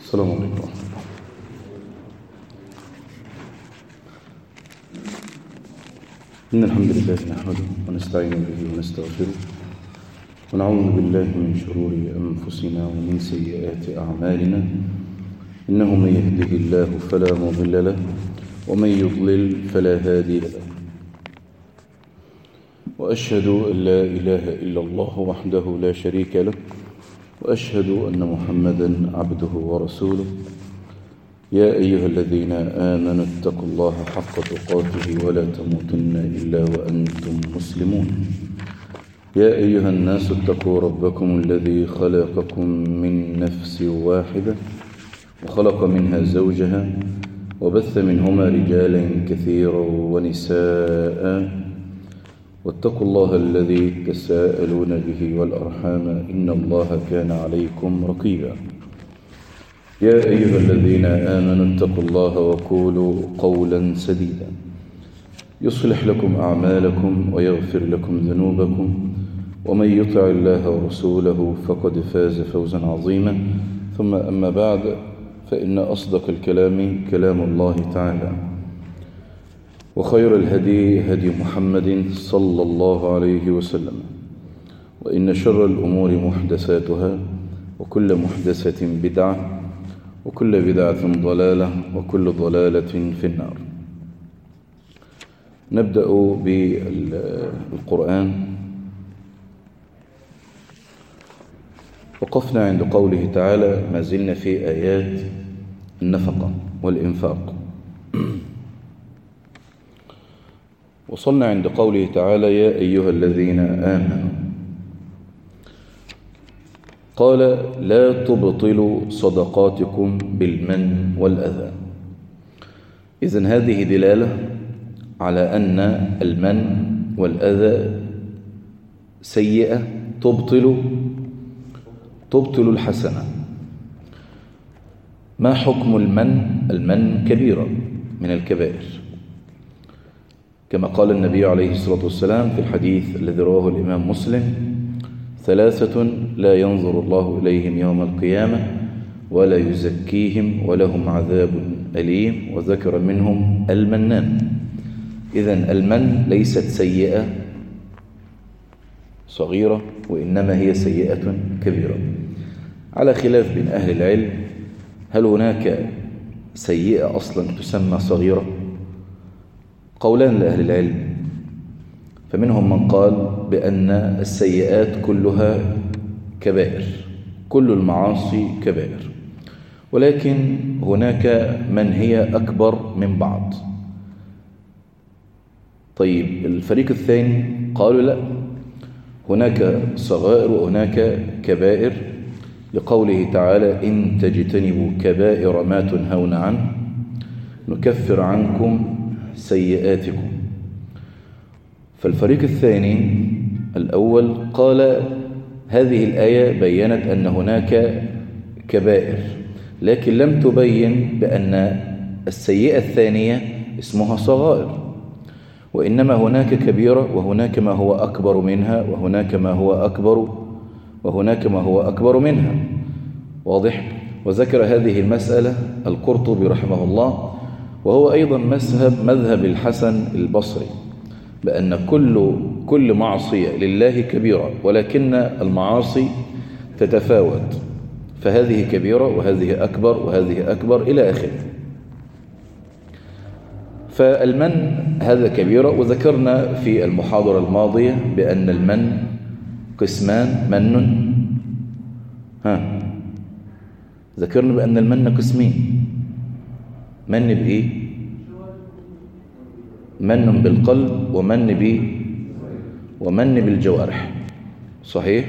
السلام عليكم ورحمة الله إن الحمد لله نحمده ونستعين به ونستغفره ونعوذ بالله من شرور أنفسنا ومن سيئات أعمالنا إنه من يهده الله فلا مضل له ومن يضلل فلا هادي له وأشهد أن لا إله إلا الله وحده لا شريك له وأشهد أن محمدا عبده ورسوله يا أيها الذين آمنوا اتقوا الله حق تقاته ولا تموتن إلا وأنتم مسلمون يا أيها الناس اتقوا ربكم الذي خلقكم من نفس واحدة وخلق منها زوجها وبث منهما رجالا كثيرا ونساء واتقوا الله الذي تساءلون به والأرحام إن الله كان عليكم رقيبا يا أيها الذين آمنوا اتقوا الله وقولوا قولا سديدا يصلح لكم أعمالكم ويغفر لكم ذنوبكم ومن يطع الله ورسوله فقد فاز فوزا عظيما ثم أما بعد فإن أصدق الكلام كلام الله تعالى وخير الهدي هدي محمد صلى الله عليه وسلم وإن شر الأمور محدثاتها وكل محدثة بدعة وكل بدعة ضلالة وكل ضلالة في النار نبدأ بالقرآن وقفنا عند قوله تعالى ما زلنا في آيات النفقة والإنفاق وصلنا عند قوله تعالى يا أيها الذين آمنوا قال لا تبطلوا صدقاتكم بالمن والأذى إذن هذه دلالة على أن المن والأذى سيئة تبطل تبطل الحسنة ما حكم المن المن كبيرة من الكبائر كما قال النبي عليه الصلاة والسلام في الحديث الذي رواه الإمام مسلم ثلاثة لا ينظر الله إليهم يوم القيامة ولا يزكيهم ولهم عذاب أليم وذكر منهم المنان إذا المن ليست سيئة صغيرة وإنما هي سيئة كبيرة على خلاف بين أهل العلم هل هناك سيئة أصلا تسمى صغيرة قولان لأهل العلم فمنهم من قال بأن السيئات كلها كبائر كل المعاصي كبائر ولكن هناك من هي أكبر من بعض طيب الفريق الثاني قالوا لا هناك صغائر وهناك كبائر لقوله تعالى إن تجتنبوا كبائر ما تنهون عنه نكفر عنكم سيئاتكم فالفريق الثاني الأول قال هذه الآية بيّنت أن هناك كبائر لكن لم تبين بأن السيئة الثانية اسمها صغائر وإنما هناك كبيرة وهناك ما هو أكبر منها وهناك ما هو أكبر وهناك ما هو أكبر منها واضح وذكر هذه المسألة القرطبي رحمه الله وهو أيضا مذهب مذهب الحسن البصري بأن كل كل معصية لله كبيرة ولكن المعاصي تتفاوت فهذه كبيرة وهذه أكبر وهذه أكبر إلى آخره فالمن هذا كبيرة وذكرنا في المحاضرة الماضية بأن المن قسمان من ها ذكرنا بأن المن قسمين من بإيه من بالقلب ومن ب ومن بالجوارح صحيح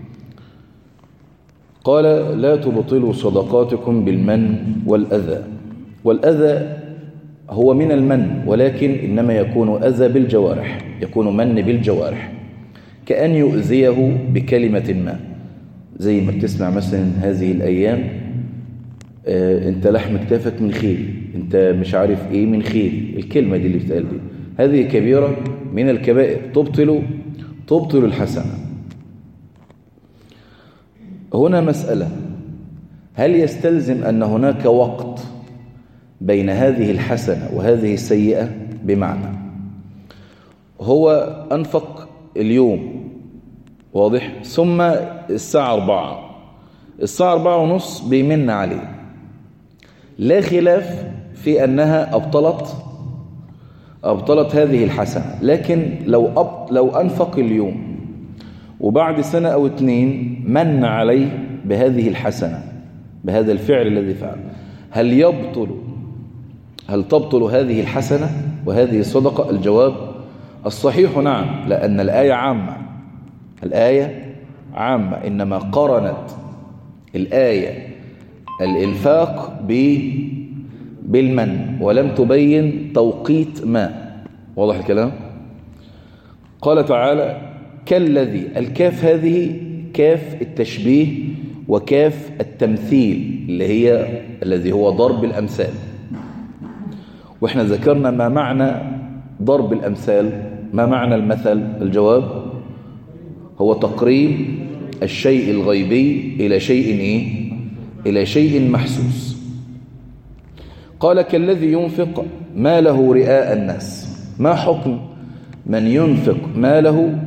قال لا تبطلوا صدقاتكم بالمن والأذى والأذى هو من المن ولكن إنما يكون أذى بالجوارح يكون من بالجوارح كأن يؤذيه بكلمة ما زي ما بتسمع مثلا هذه الأيام آه انت لحم كتافك من خيل انت مش عارف ايه من خيل الكلمة دي اللي بتقال دي هذه كبيرة من الكبائر تبطل تبطل الحسنة هنا مسألة هل يستلزم أن هناك وقت بين هذه الحسنة وهذه السيئة بمعنى هو أنفق اليوم واضح ثم الساعة أربعة الساعة أربعة ونص بيمن عليه لا خلاف في أنها أبطلت أبطلت هذه الحسنة لكن لو, أب... لو أنفق اليوم وبعد سنة أو اتنين من عليه بهذه الحسنة بهذا الفعل الذي فعل هل يبطل هل تبطل هذه الحسنة وهذه الصدقة الجواب الصحيح نعم لأن الآية عامة الآية عامة إنما قرنت الآية الإنفاق بالمن ولم تبين توقيت ما واضح الكلام قال تعالى كالذي الكاف هذه كاف التشبيه وكاف التمثيل اللي هي الذي هو ضرب الأمثال واحنا ذكرنا ما معنى ضرب الأمثال ما معنى المثل الجواب هو تقريب الشيء الغيبي إلى شيء إيه؟ إلى شيء محسوس قال كالذي ينفق ماله رئاء الناس ما حكم من ينفق ماله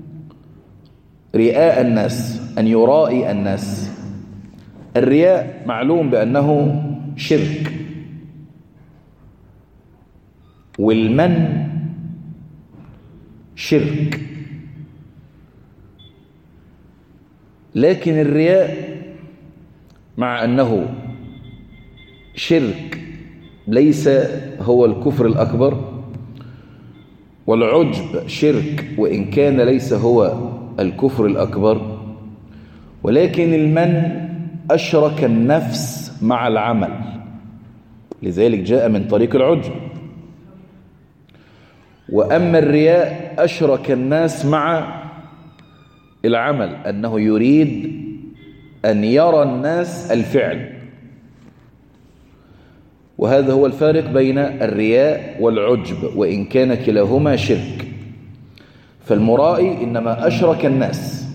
رئاء الناس أن يرائي الناس الرياء معلوم بأنه شرك والمن شرك لكن الرياء مع أنه شرك ليس هو الكفر الأكبر والعجب شرك وإن كان ليس هو الكفر الأكبر ولكن المن أشرك النفس مع العمل لذلك جاء من طريق العجب وأما الرياء أشرك الناس مع العمل أنه يريد أن يرى الناس الفعل وهذا هو الفارق بين الرياء والعجب وإن كان كلاهما شرك فالمرائي إنما أشرك الناس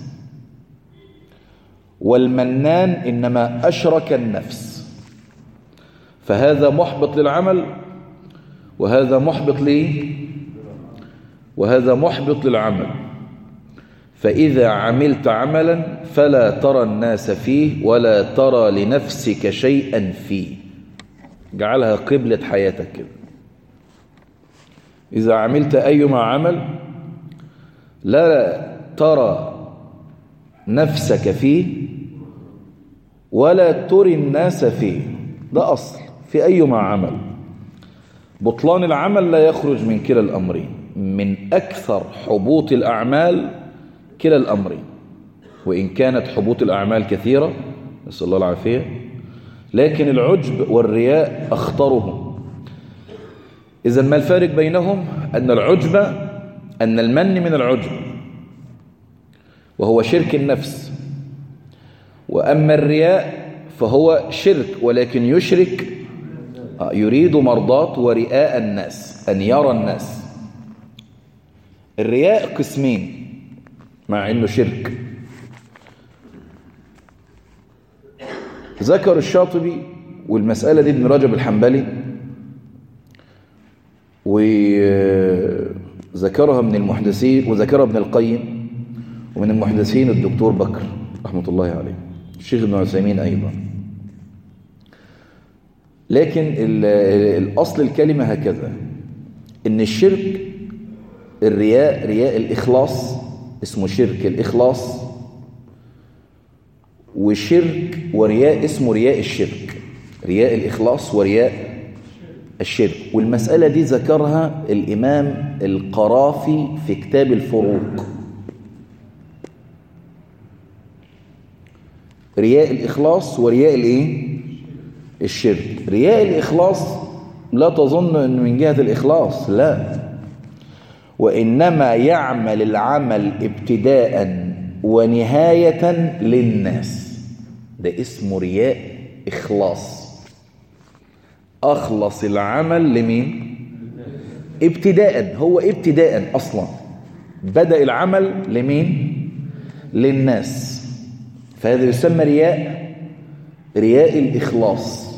والمنان إنما أشرك النفس فهذا محبط للعمل وهذا محبط لي وهذا محبط للعمل فإذا عملت عملا فلا ترى الناس فيه ولا ترى لنفسك شيئا فيه جعلها قبلة حياتك كده إذا عملت أيما عمل لا ترى نفسك فيه ولا تري الناس فيه ده أصل في أيما عمل بطلان العمل لا يخرج من كلا الأمرين من أكثر حبوط الأعمال كلا الأمرين وإن كانت حبوط الأعمال كثيرة نسأل الله العافية لكن العجب والرياء أخطرهم إذا ما الفارق بينهم أن العجب أن المن من العجب وهو شرك النفس وأما الرياء فهو شرك ولكن يشرك يريد مرضات ورئاء الناس أن يرى الناس الرياء قسمين مع أنه شرك ذكر الشاطبي والمسألة دي ابن رجب الحنبلي وذكرها من المحدثين وذكرها ابن القيم ومن المحدثين الدكتور بكر رحمة الله عليه الشيخ ابن عثيمين أيضا لكن الأصل الكلمة هكذا إن الشرك الرياء رياء الإخلاص اسمه شرك الإخلاص وشرك ورياء اسمه رياء الشرك رياء الإخلاص ورياء الشرك والمسألة دي ذكرها الإمام القرافي في كتاب الفروق رياء الإخلاص ورياء الإيه؟ الشرك رياء الإخلاص لا تظن أنه من جهة الإخلاص لا وإنما يعمل العمل ابتداء ونهاية للناس ده اسمه رياء إخلاص أخلص العمل لمين ابتداء هو ابتداء أصلا بدأ العمل لمين للناس فهذا يسمى رياء رياء الإخلاص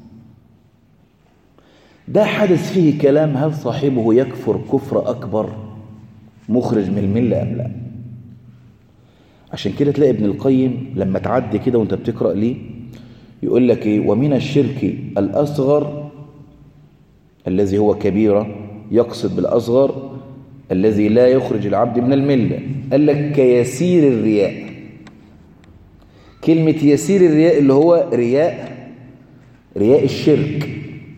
ده حدث فيه كلام هل صاحبه يكفر كفر أكبر مخرج من الملة أم لا عشان كده تلاقي ابن القيم لما تعدي كده وانت بتقرأ ليه يقول لك ايه ومن الشرك الأصغر الذي هو كبيرة يقصد بالأصغر الذي لا يخرج العبد من الملة قال لك كيسير الرياء كلمة يسير الرياء اللي هو رياء رياء الشرك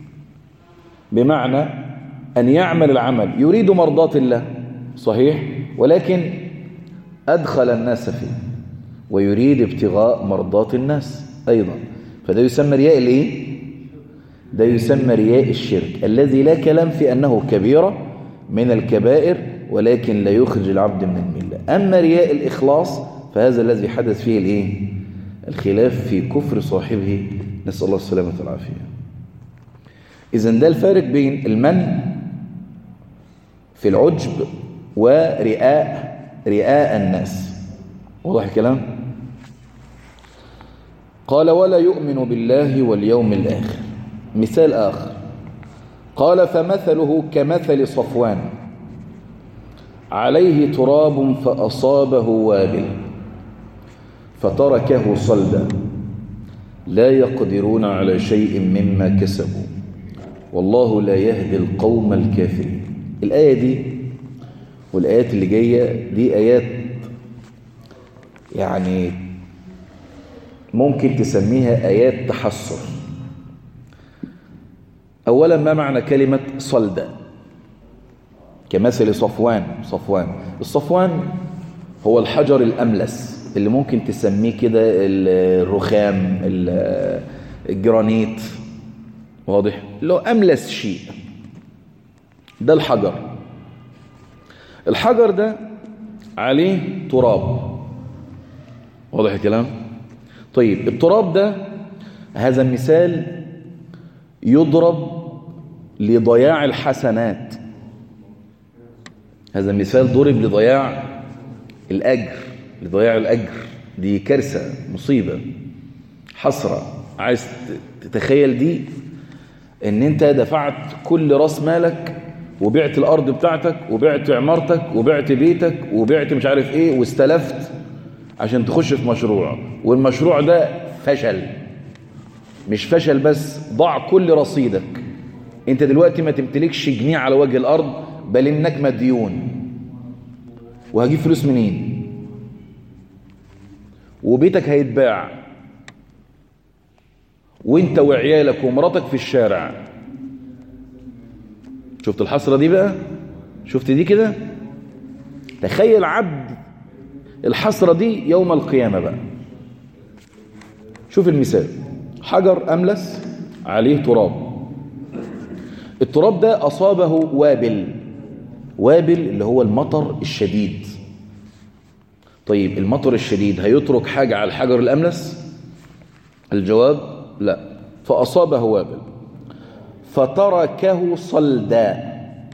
بمعنى أن يعمل العمل يريد مرضات الله صحيح ولكن أدخل الناس فيه ويريد ابتغاء مرضات الناس أيضا فده يسمى رياء الايه ده يسمى رياء الشرك الذي لا كلام في أنه كبيرة من الكبائر ولكن لا يخرج العبد من الملة أما رياء الإخلاص فهذا الذي حدث فيه الايه الخلاف في كفر صاحبه نسأل الله السلامة والعافية إذا ده الفارق بين المن في العجب ورئاء رئاء الناس واضح الكلام قال ولا يؤمن بالله واليوم الآخر مثال آخر قال فمثله كمثل صفوان عليه تراب فأصابه وابل فتركه صلدا لا يقدرون على شيء مما كسبوا والله لا يهدي القوم الكافرين الآية دي والآيات اللي جاية دي آيات يعني ممكن تسميها آيات تحسر أولا ما معنى كلمة صلدة كمثل صفوان صفوان الصفوان هو الحجر الأملس اللي ممكن تسميه كده الرخام الجرانيت واضح لو أملس شيء ده الحجر الحجر ده عليه تراب واضح الكلام طيب التراب ده هذا المثال يضرب لضياع الحسنات هذا المثال ضرب لضياع الأجر لضياع الأجر دي كارثة مصيبة حسرة عايز تتخيل دي ان انت دفعت كل راس مالك وبعت الارض بتاعتك وبعت عمارتك وبعت بيتك وبعت مش عارف ايه واستلفت عشان تخش في مشروع والمشروع ده فشل مش فشل بس ضاع كل رصيدك انت دلوقتي ما تمتلكش جنيه على وجه الارض بل انك مديون وهجيب فلوس منين وبيتك هيتباع وانت وعيالك ومراتك في الشارع شفت الحسرة دي بقى شفت دي كده تخيل عبد الحسرة دي يوم القيامة بقى شوف المثال حجر أملس عليه تراب التراب ده أصابه وابل وابل اللي هو المطر الشديد طيب المطر الشديد هيترك حاجة على الحجر الأملس الجواب لا فأصابه وابل فتركه صلدا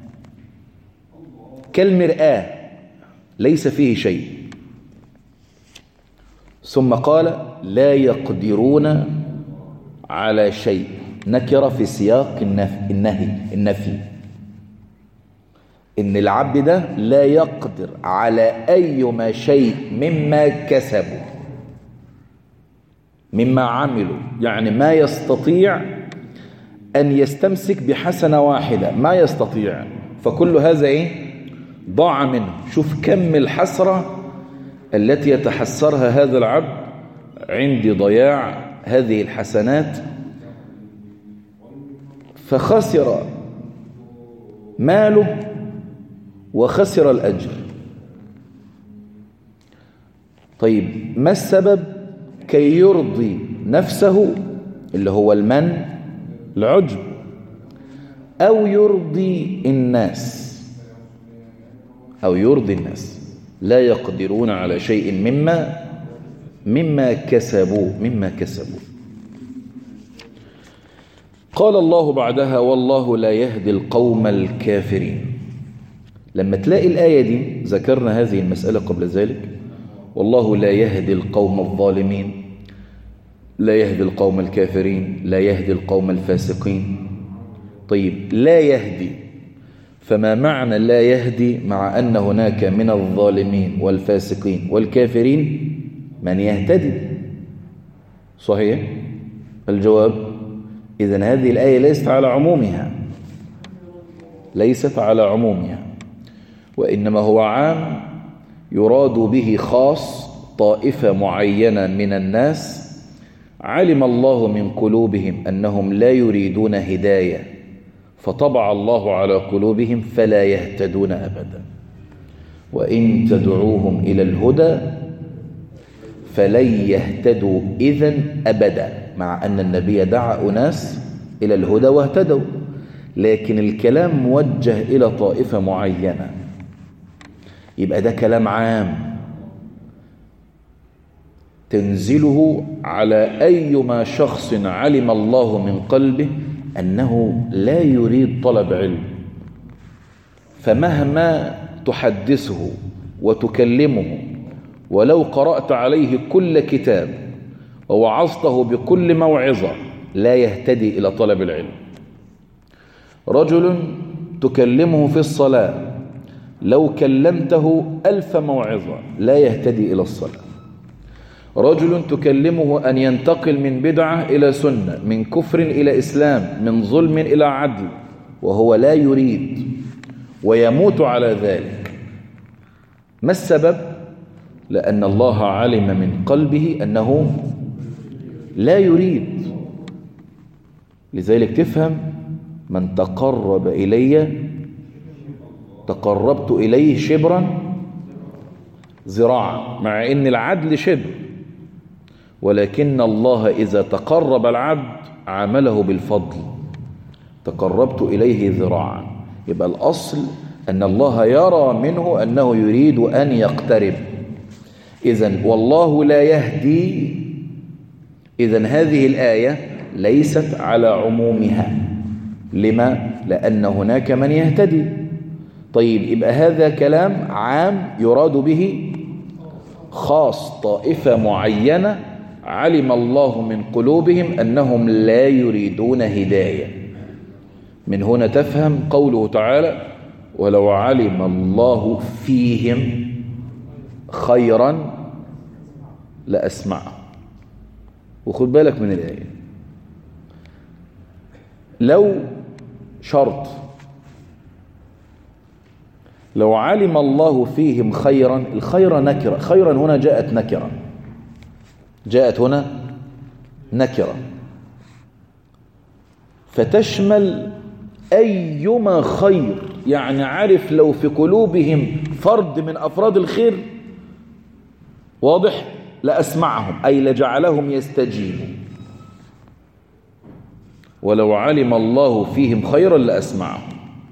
كالمرآة ليس فيه شيء ثم قال لا يقدرون على شيء نكر في سياق النهي النفي إن العبد ده لا يقدر على أيما شيء مما كسبوا مما عملوا يعني ما يستطيع أن يستمسك بحسنة واحدة ما يستطيع فكل هذا إيه ضاع منه شوف كم الحسرة التي يتحسرها هذا العبد عند ضياع هذه الحسنات فخسر ماله وخسر الأجر طيب ما السبب كي يرضي نفسه اللي هو المن العجب أو يرضي الناس أو يرضي الناس لا يقدرون على شيء مما مما كسبوا مما كسبوا قال الله بعدها والله لا يهدي القوم الكافرين لما تلاقي الآية دي ذكرنا هذه المسألة قبل ذلك والله لا يهدي القوم الظالمين لا يهدي القوم الكافرين لا يهدي القوم الفاسقين طيب لا يهدي فما معنى لا يهدي مع أن هناك من الظالمين والفاسقين والكافرين من يهتدي صحيح الجواب إذن هذه الآية ليست على عمومها ليست على عمومها وإنما هو عام يراد به خاص طائفة معينة من الناس علم الله من قلوبهم أنهم لا يريدون هداية فطبع الله على قلوبهم فلا يهتدون أبدا وإن تدعوهم إلى الهدى فلن يهتدوا إذن أبدا مع أن النبي دعا أناس إلى الهدى واهتدوا لكن الكلام موجه إلى طائفة معينة يبقى ده كلام عام تنزله على أيما شخص علم الله من قلبه أنه لا يريد طلب علم فمهما تحدثه وتكلمه ولو قرأت عليه كل كتاب ووعظته بكل موعظة لا يهتدي إلى طلب العلم رجل تكلمه في الصلاة لو كلمته ألف موعظة لا يهتدي إلى الصلاة رجل تكلمه أن ينتقل من بدعة إلى سنة من كفر إلى إسلام من ظلم إلى عدل وهو لا يريد ويموت على ذلك ما السبب؟ لأن الله علم من قلبه أنه لا يريد لذلك تفهم من تقرب إلي تقربت إليه شبرا ذراعا مع أن العدل شبر ولكن الله إذا تقرب العبد عمله بالفضل تقربت إليه ذراعا يبقى الأصل أن الله يرى منه أنه يريد أن يقترب إذا والله لا يهدي إذا هذه الآية ليست على عمومها لما؟ لأن هناك من يهتدي طيب يبقى هذا كلام عام يراد به خاص طائفة معينة علم الله من قلوبهم أنهم لا يريدون هداية من هنا تفهم قوله تعالى ولو علم الله فيهم خيرا لأسمعه وخد بالك من الآية لو شرط لو علم الله فيهم خيرا الخير نكرة خيرا هنا جاءت نكرة جاءت هنا نكرة فتشمل أيما خير يعني عارف لو في قلوبهم فرد من أفراد الخير واضح لأسمعهم أي لجعلهم يستجيبوا ولو علم الله فيهم خيرا لأسمعهم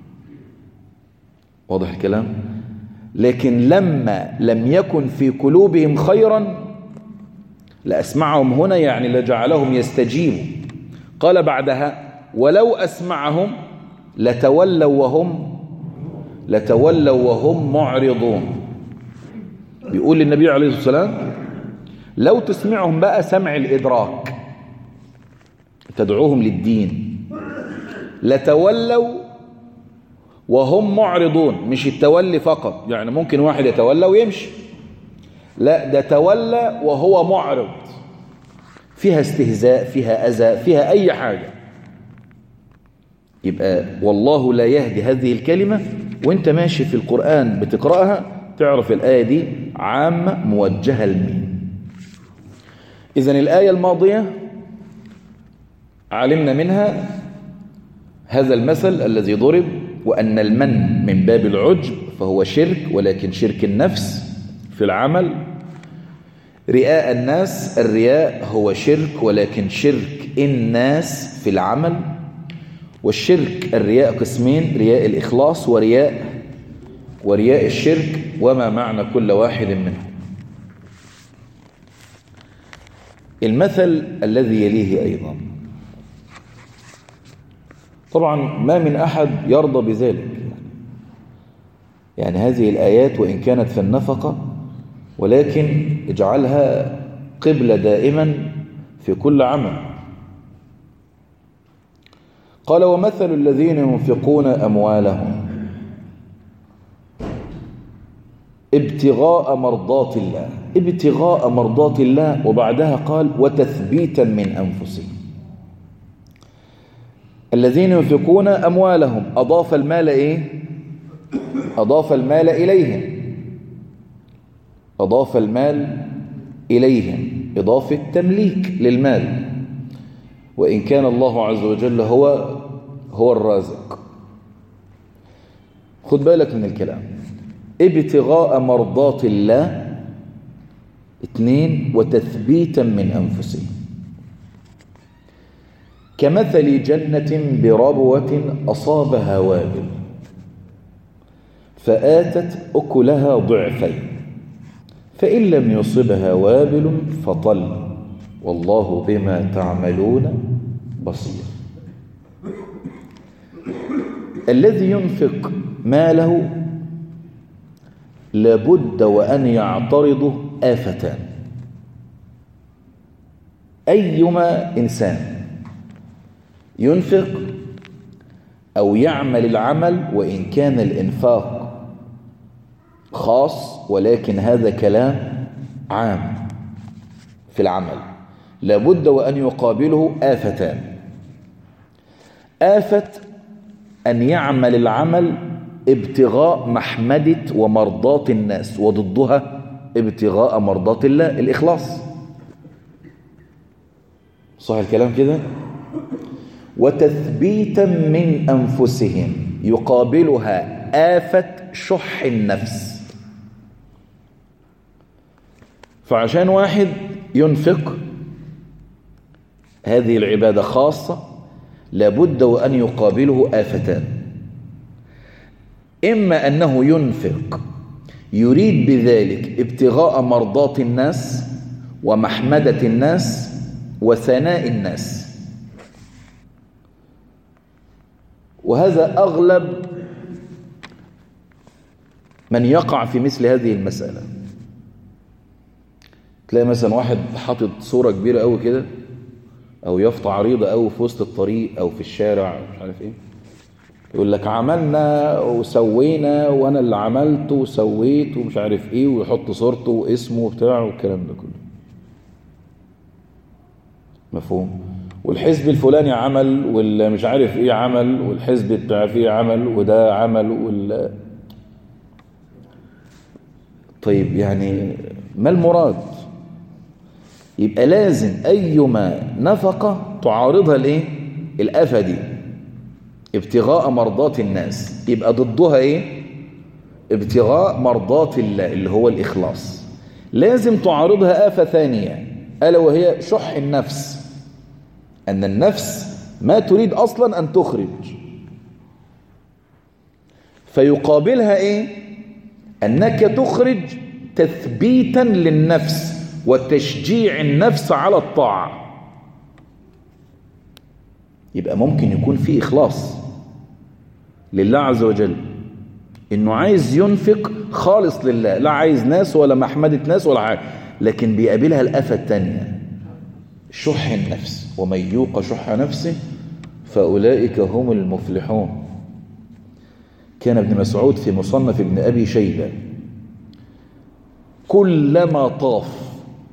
واضح الكلام لكن لما لم يكن في قلوبهم خيرا لأسمعهم هنا يعني لجعلهم يستجيبوا قال بعدها ولو أسمعهم لتولوا وهم لتولوا وهم معرضون بيقول للنبي عليه الصلاة والسلام لو تسمعهم بقى سمع الإدراك تدعوهم للدين لتولوا وهم معرضون مش التولي فقط يعني ممكن واحد يتولى ويمشي لا ده تولى وهو معرض فيها استهزاء فيها أذى فيها أي حاجة يبقى والله لا يهدي هذه الكلمة وانت ماشي في القرآن بتقرأها تعرف الآية دي عامة موجهة لمين إذن الآية الماضية علمنا منها هذا المثل الذي ضرب وأن المن من باب العجب فهو شرك ولكن شرك النفس في العمل رئاء الناس الرياء هو شرك ولكن شرك الناس في العمل والشرك الرياء قسمين رياء الإخلاص ورياء ورياء الشرك وما معنى كل واحد منهم المثل الذي يليه أيضا طبعا ما من أحد يرضى بذلك يعني هذه الآيات وإن كانت في النفقة ولكن اجعلها قبلة دائما في كل عمل قال ومثل الذين ينفقون أموالهم ابتغاء مرضات الله ابتغاء مرضات الله وبعدها قال وتثبيتا من أنفسهم الذين ينفقون أموالهم أضاف المال إيه أضاف المال إليهم أضاف المال إليهم إضافة تمليك للمال وإن كان الله عز وجل هو هو الرازق خد بالك من الكلام ابتغاء مرضات الله اثنين وتثبيتا من أنفسهم كمثل جنة بربوة أصابها وابل فآتت أكلها ضعفين فإن لم يصبها وابل فطل والله بما تعملون بصير الذي ينفق ماله لابد وأن يعترضه آفتان أيما إنسان ينفق أو يعمل العمل وإن كان الإنفاق خاص ولكن هذا كلام عام في العمل لابد وأن يقابله آفتان آفة أن يعمل العمل ابتغاء محمدة ومرضات الناس وضدها ابتغاء مرضات الله الإخلاص صح الكلام كده وتثبيتا من أنفسهم يقابلها آفة شح النفس فعشان واحد ينفق هذه العبادة خاصة لابد وأن يقابله آفتان إما أنه ينفق يريد بذلك ابتغاء مرضات الناس ومحمدة الناس وثناء الناس وهذا أغلب من يقع في مثل هذه المسألة تلاقي مثلا واحد حاطط صورة كبيرة قوي كده او يافطة عريضة قوي في وسط الطريق او في الشارع مش عارف ايه يقول لك عملنا وسوينا وانا اللي عملت وسويت ومش عارف ايه ويحط صورته واسمه وبتاعه والكلام ده كله مفهوم والحزب الفلاني عمل واللي مش عارف ايه عمل والحزب بتاع فيه عمل وده عمل وال طيب يعني ما المراد يبقى لازم أيما نفقة تعارضها الايه الآفة دي ابتغاء مرضات الناس يبقى ضدها ايه ابتغاء مرضات الله اللي هو الإخلاص لازم تعارضها آفة ثانية ألا وهي شح النفس أن النفس ما تريد أصلا أن تخرج فيقابلها إيه أنك تخرج تثبيتا للنفس وتشجيع النفس على الطاعة يبقى ممكن يكون في إخلاص لله عز وجل إنه عايز ينفق خالص لله لا عايز ناس ولا محمدة ناس ولا حاجة لكن بيقابلها الآفة التانية شح النفس ومن يوق شح نفسه فأولئك هم المفلحون كان ابن مسعود في مصنف ابن أبي شيبة كلما طاف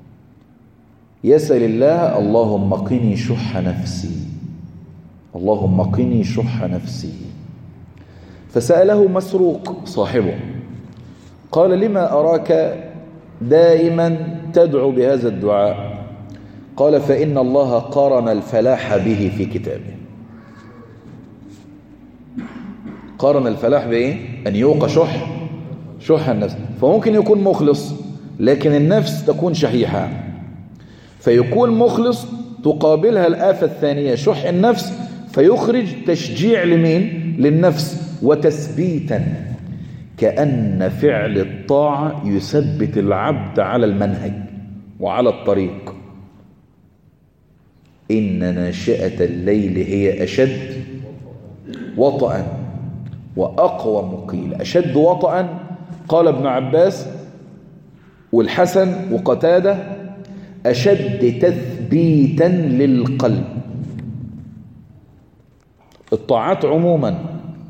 يسأل الله اللهم قني شح نفسي اللهم قني شح نفسي فسأله مسروق صاحبه قال لما أراك دائما تدعو بهذا الدعاء قال فإن الله قارن الفلاح به في كتابه قارن الفلاح بإيه؟ أن يوق شح شح النفس فممكن يكون مخلص لكن النفس تكون شحيحة فيكون مخلص تقابلها الآفة الثانية شح النفس فيخرج تشجيع لمين للنفس وتثبيتا كأن فعل الطاعة يثبت العبد على المنهج وعلى الطريق إن ناشئة الليل هي أشد وطئا وأقوى مقيل أشد وطئا قال ابن عباس والحسن وقتاده أشد تثبيتا للقلب الطاعات عموما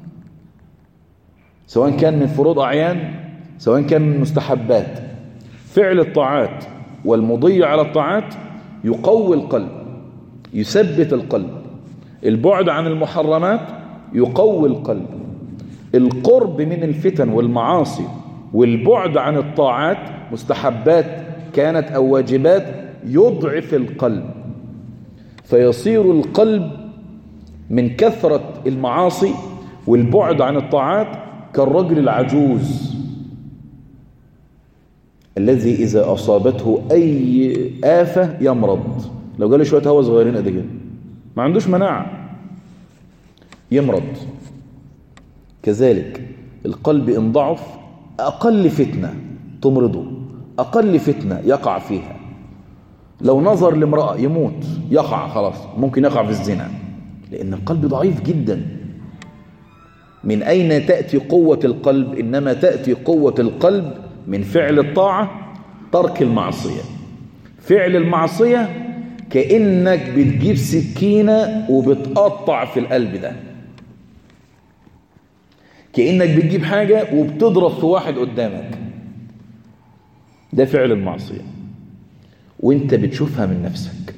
سواء كان من فروض أعيان سواء كان من مستحبات فعل الطاعات والمضي على الطاعات يقوي القلب يثبت القلب البعد عن المحرمات يقوي القلب القرب من الفتن والمعاصي والبعد عن الطاعات مستحبات كانت أو واجبات يضعف القلب فيصير القلب من كثرة المعاصي والبعد عن الطاعات كالرجل العجوز الذي إذا أصابته أي آفة يمرض لو جاله شوية هوا صغيرين قد كده ما عندوش مناعة يمرض كذلك القلب إن ضعف أقل فتنة تمرضه أقل فتنة يقع فيها لو نظر لامرأة يموت يقع خلاص ممكن يقع في الزنا لأن القلب ضعيف جدا من أين تأتي قوة القلب إنما تأتي قوة القلب من فعل الطاعة ترك المعصية فعل المعصية كأنك بتجيب سكينة وبتقطع في القلب ده كأنك بتجيب حاجة وبتضرب في واحد قدامك ده فعل المعصية وانت بتشوفها من نفسك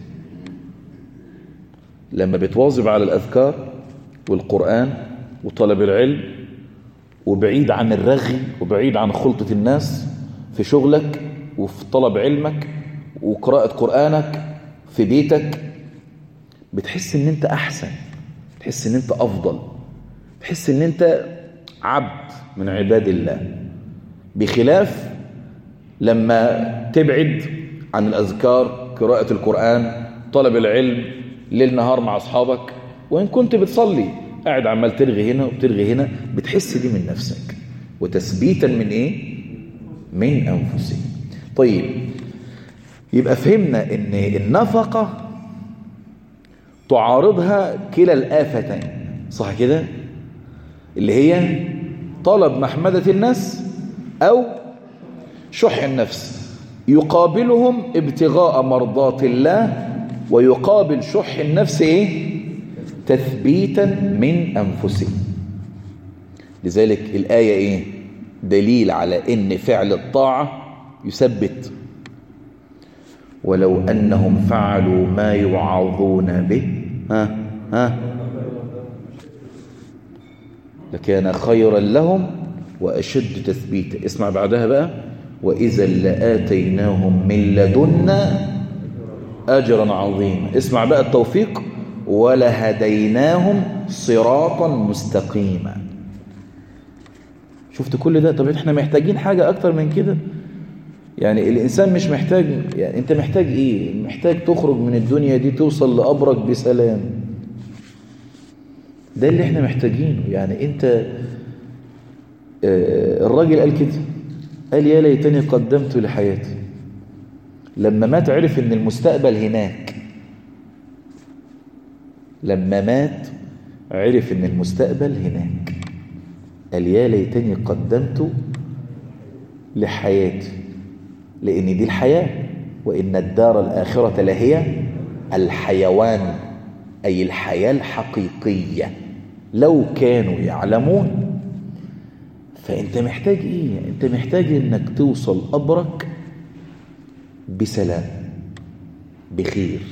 لما بتواظب على الأذكار والقرآن وطلب العلم وبعيد عن الرغي وبعيد عن خلطة الناس في شغلك وفي طلب علمك وقراءة قرآنك في بيتك بتحس ان انت احسن تحس ان انت افضل تحس ان انت عبد من عباد الله بخلاف لما تبعد عن الأذكار قراءة القرآن طلب العلم ليل نهار مع أصحابك وإن كنت بتصلي قاعد عمال ترغي هنا وبترغي هنا بتحس دي من نفسك وتثبيتا من إيه؟ من أنفسهم طيب يبقى فهمنا ان النفقة تعارضها كلا الآفتين صح كده اللي هي طلب محمدة الناس أو شح النفس يقابلهم ابتغاء مرضات الله ويقابل شح النفس ايه تثبيتا من أنفسهم لذلك الآية ايه دليل على ان فعل الطاعة يثبت ولو أنهم فعلوا ما يوعظون به ها ها لكان خيرا لهم وأشد تثبيتا اسمع بعدها بقى وإذا لآتيناهم من لدنا أجرا عظيما اسمع بقى التوفيق ولهديناهم صراطا مستقيما شفت كل ده طب احنا محتاجين حاجة أكتر من كده يعني الإنسان مش محتاج يعني أنت محتاج إيه محتاج تخرج من الدنيا دي توصل لأبرك بسلام ده اللي احنا محتاجينه يعني أنت آه الراجل قال كده قال يا ليتني قدمت لحياتي لما مات عرف ان المستقبل هناك لما مات عرف ان المستقبل هناك قال يا ليتني قدمت لحياتي لأن دي الحياة وإن الدار الآخرة لهي الحيوان أي الحياة الحقيقية لو كانوا يعلمون فأنت محتاج إيه؟ أنت محتاج إنك توصل أبرك بسلام بخير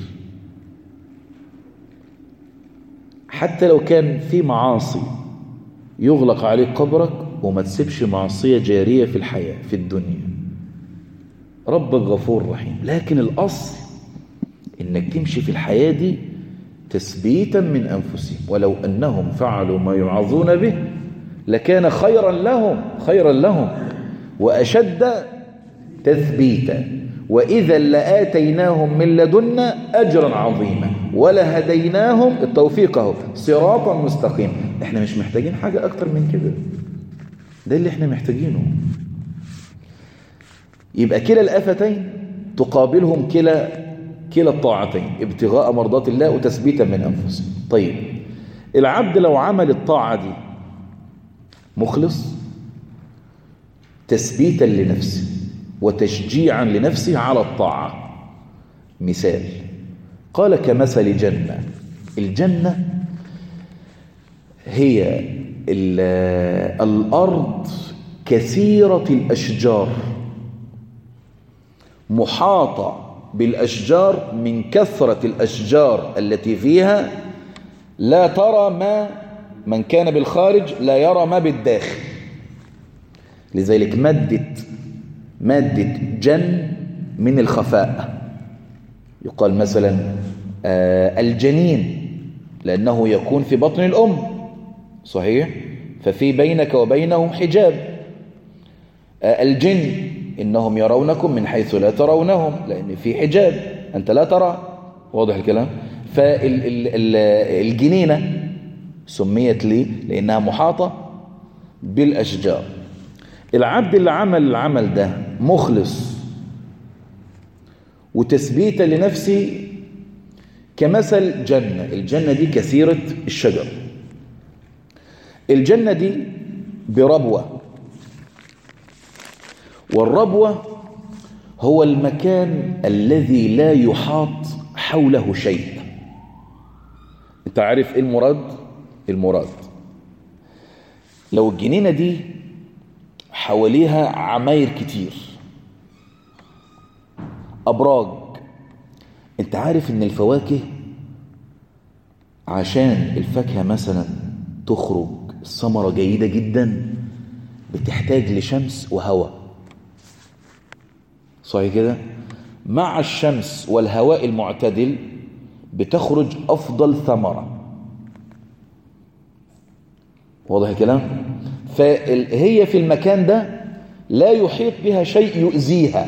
حتى لو كان في معاصي يغلق عليك قبرك وما تسيبش معصية جارية في الحياة في الدنيا ربك غفور رحيم لكن الأصل إنك تمشي في الحياة دي تثبيتا من أنفسهم ولو أنهم فعلوا ما يعظون به لكان خيرا لهم خيرا لهم وأشد تثبيتا وإذا لآتيناهم من لدنا أجرا عظيما ولهديناهم التوفيق اهو صراطا مستقيما احنا مش محتاجين حاجة أكتر من كده ده اللي احنا محتاجينه يبقى كلا الآفتين تقابلهم كلا كلا الطاعتين ابتغاء مرضات الله وتثبيتا من أنفسهم طيب العبد لو عمل الطاعة دي مخلص تثبيتا لنفسه وتشجيعا لنفسه على الطاعة مثال قال كمثل جنة الجنة هي الأرض كثيرة الأشجار محاطة بالأشجار من كثرة الأشجار التي فيها لا ترى ما من كان بالخارج لا يرى ما بالداخل لذلك مادة مادة جن من الخفاء يقال مثلا آه الجنين لأنه يكون في بطن الأم صحيح ففي بينك وبينهم حجاب آه الجن إنهم يرونكم من حيث لا ترونهم لأن في حجاب أنت لا ترى واضح الكلام فالجنينة سميت لي لأنها محاطة بالأشجار العبد اللي عمل العمل ده مخلص وتثبيتا لنفسه كمثل جنة الجنة دي كثيرة الشجر الجنة دي بربوة والربوة هو المكان الذي لا يحاط حوله شيء انت عارف ايه المراد المراد لو الجنينة دي حواليها عماير كتير أبراج انت عارف ان الفواكه عشان الفاكهة مثلا تخرج الثمرة جيدة جدا بتحتاج لشمس وهواء صحيح كده مع الشمس والهواء المعتدل بتخرج أفضل ثمرة واضح الكلام فهي في المكان ده لا يحيط بها شيء يؤذيها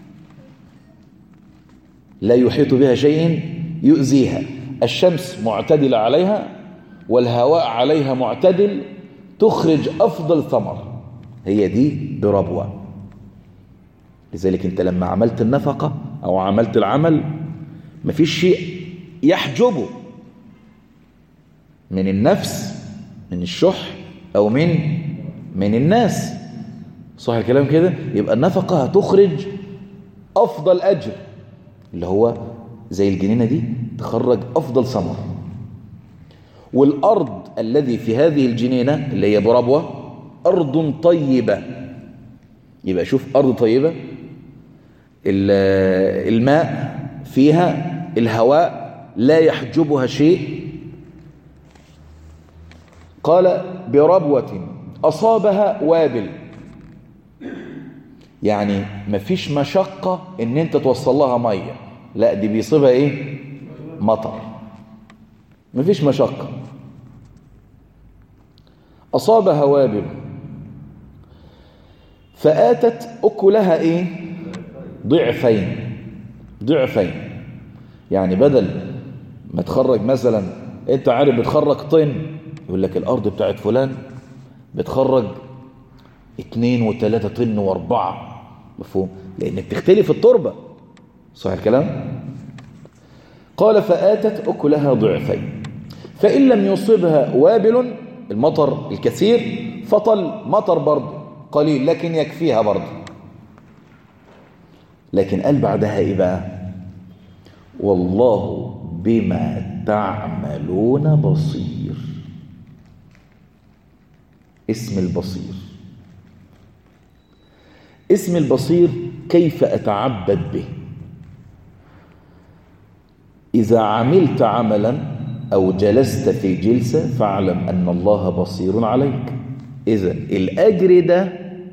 لا يحيط بها شيء يؤذيها الشمس معتدلة عليها والهواء عليها معتدل تخرج أفضل ثمر هي دي بربوة لذلك انت لما عملت النفقة أو عملت العمل مفيش شيء يحجبه من النفس من الشح أو من من الناس صح الكلام كده يبقى النفقة هتخرج أفضل أجر اللي هو زي الجنينة دي تخرج أفضل ثمر والأرض الذي في هذه الجنينة اللي هي بربوة أرض طيبة يبقى شوف أرض طيبة الماء فيها الهواء لا يحجبها شيء قال بربوة أصابها وابل يعني مفيش مشقة ان انت توصل لها مية لا دي بيصيبها ايه مطر مفيش مشقة أصابها وابل فآتت أكلها ايه ضعفين ضعفين يعني بدل ما تخرج مثلا انت عارف بتخرج طن يقول لك الارض بتاعت فلان بتخرج اتنين وتلاتة طن واربعة مفهوم لان بتختلف التربة صح الكلام قال فآتت أكلها ضعفين فإن لم يصبها وابل المطر الكثير فطل مطر برضه قليل لكن يكفيها برضه لكن قال بعدها ايه بقى والله بما تعملون بصير اسم البصير اسم البصير كيف أتعبد به إذا عملت عملا أو جلست في جلسة فاعلم أن الله بصير عليك إذا الأجر ده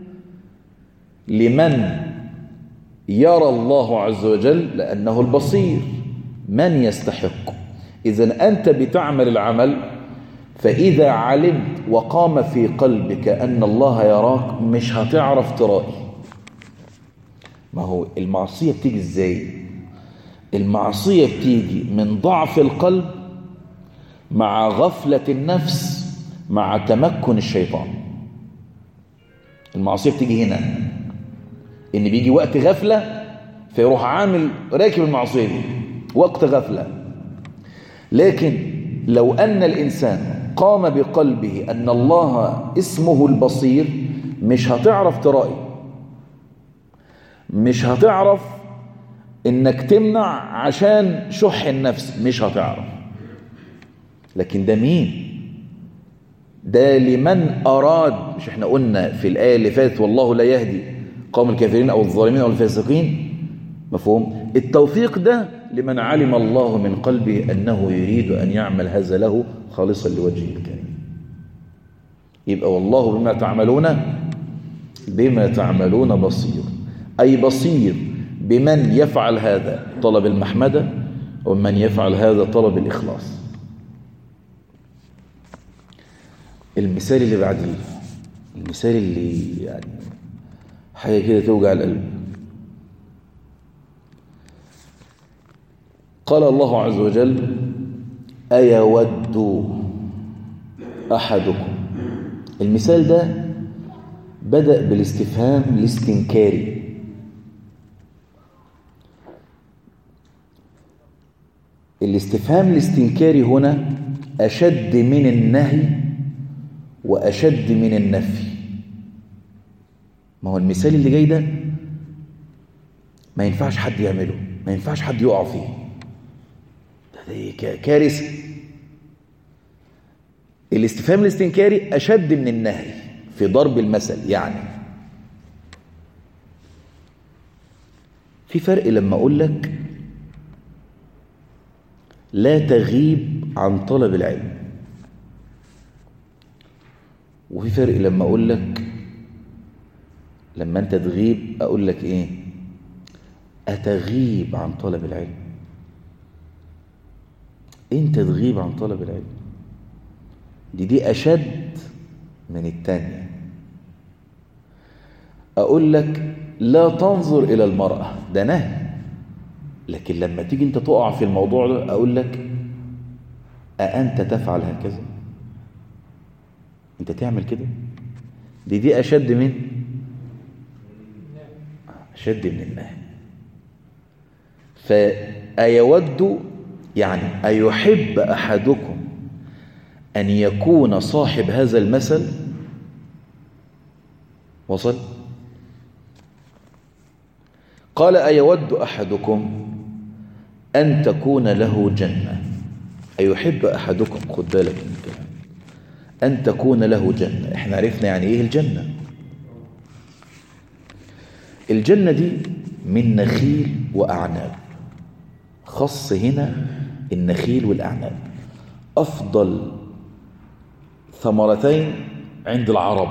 لمن يرى الله عز وجل لأنه البصير من يستحق إذا أنت بتعمل العمل فإذا علمت وقام في قلبك أن الله يراك مش هتعرف ترائي ما هو المعصية بتيجي إزاي المعصية بتيجي من ضعف القلب مع غفلة النفس مع تمكن الشيطان المعصية بتيجي هنا إن بيجي وقت غفلة فيروح عامل راكب المعصية دي وقت غفلة لكن لو أن الإنسان قام بقلبه أن الله اسمه البصير مش هتعرف ترائي مش هتعرف انك تمنع عشان شح النفس مش هتعرف لكن ده مين ده لمن أراد مش احنا قلنا في الآية اللي فاتت والله لا يهدي قوم الكافرين أو الظالمين أو الفاسقين مفهوم التوفيق ده لمن علم الله من قلبه أنه يريد أن يعمل هذا له خالصا لوجهه الكريم يبقى والله بما تعملون بما تعملون بصير أي بصير بمن يفعل هذا طلب المحمدة ومن يفعل هذا طلب الإخلاص المثال اللي بعد المثال اللي يعني حاجة كده توجع القلب قال الله عز وجل أيود أحدكم المثال ده بدأ بالاستفهام الاستنكاري الاستفهام الاستنكاري هنا أشد من النهي وأشد من النفي ما هو المثال اللي جاي ده ما ينفعش حد يعمله ما ينفعش حد يقع فيه ده كارثة الاستفهام الاستنكاري أشد من النهي في ضرب المثل يعني في فرق لما أقول لك لا تغيب عن طلب العلم وفي فرق لما أقول لك لما أنت تغيب أقول لك إيه أتغيب عن طلب العلم أنت تغيب عن طلب العلم دي دي أشد من التانية أقول لك لا تنظر إلى المرأة ده نهي لكن لما تيجي أنت تقع في الموضوع ده أقول لك أأنت تفعل هكذا أنت تعمل كده دي دي أشد من أشد من النهي فأيود يعني أيحب أحدكم أن يكون صاحب هذا المثل وصل قال أيود أحدكم أن تكون له جنة أيحب أحدكم خد بالك من الكلام أن تكون له جنة احنا عرفنا يعني إيه الجنة الجنة دي من نخيل وأعناب خص هنا النخيل والأعناب أفضل ثمرتين عند العرب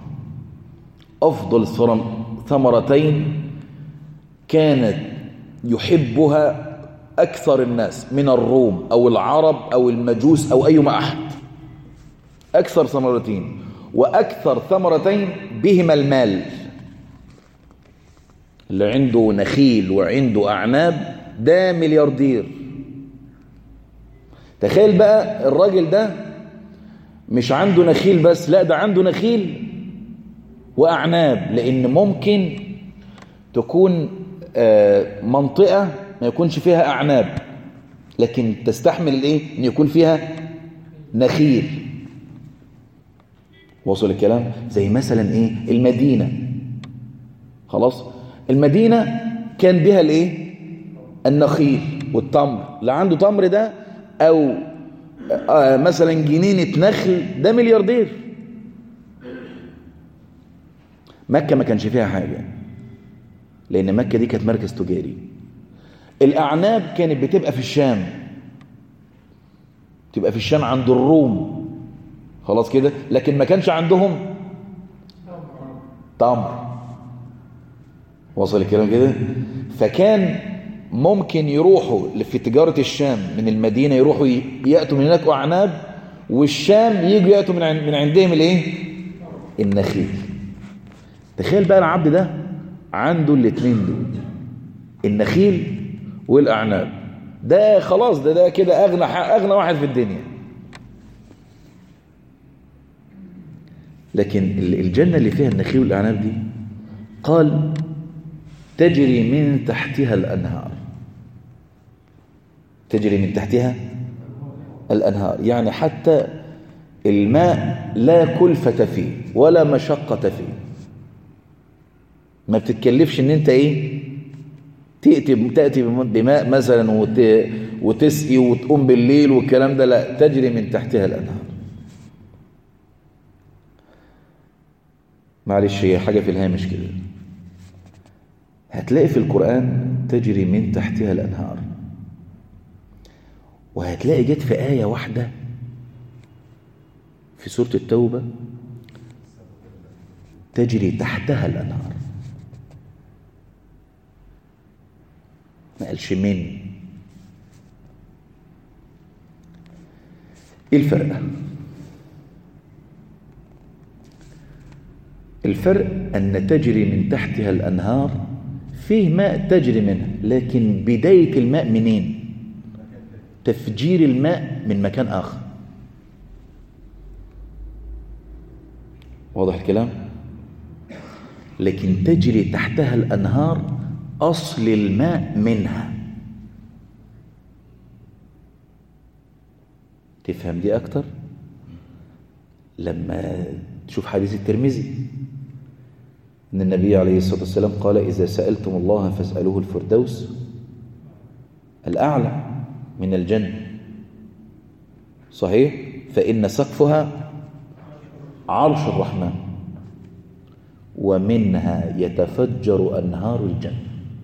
أفضل ثمرتين كانت يحبها أكثر الناس من الروم أو العرب أو المجوس أو أي أحد أكثر ثمرتين وأكثر ثمرتين بهما المال اللي عنده نخيل وعنده أعناب ده ملياردير تخيل بقى الراجل ده مش عنده نخيل بس لا ده عنده نخيل وأعناب لأن ممكن تكون منطقة ما يكونش فيها أعناب لكن تستحمل الايه ان يكون فيها نخيل وصل الكلام زي مثلا ايه المدينة خلاص المدينة كان بها الايه النخيل والتمر اللي عنده تمر ده او آه مثلا جنينة نخل ده ملياردير مكة ما كانش فيها حاجة لأن مكة دي كانت مركز تجاري الأعناب كانت بتبقى في الشام تبقى في الشام عند الروم خلاص كده لكن ما كانش عندهم تمر وصل الكلام كده فكان ممكن يروحوا في تجارة الشام من المدينة يروحوا يأتوا من هناك أعناب والشام يجوا يأتوا من من عندهم الايه النخيل تخيل بقى العبد ده عنده الاثنين دول النخيل والأعناب ده خلاص ده ده كده أغنى أغنى واحد في الدنيا لكن الجنة اللي فيها النخيل والأعناب دي قال تجري من تحتها الأنهار تجري من تحتها الأنهار يعني حتى الماء لا كلفة فيه ولا مشقة فيه ما بتتكلفش ان انت ايه تأتي, تأتي بماء مثلا وت... وتسقي وتقوم بالليل والكلام ده لا تجري من تحتها الأنهار معلش هي حاجة في الهامش كده هتلاقي في القرآن تجري من تحتها الأنهار وهتلاقي جت في آية واحدة في سورة التوبة تجري تحتها الأنهار ما قالش من ايه الفرق الفرق أن تجري من تحتها الأنهار فيه ماء تجري منها لكن بداية الماء منين تفجير الماء من مكان آخر واضح الكلام لكن تجري تحتها الأنهار أصل الماء منها تفهم دي أكتر لما تشوف حديث الترمذي أن النبي عليه الصلاة والسلام قال إذا سألتم الله فاسألوه الفردوس الأعلى من الجنة صحيح فإن سقفها عرش الرحمن ومنها يتفجر أنهار الجنة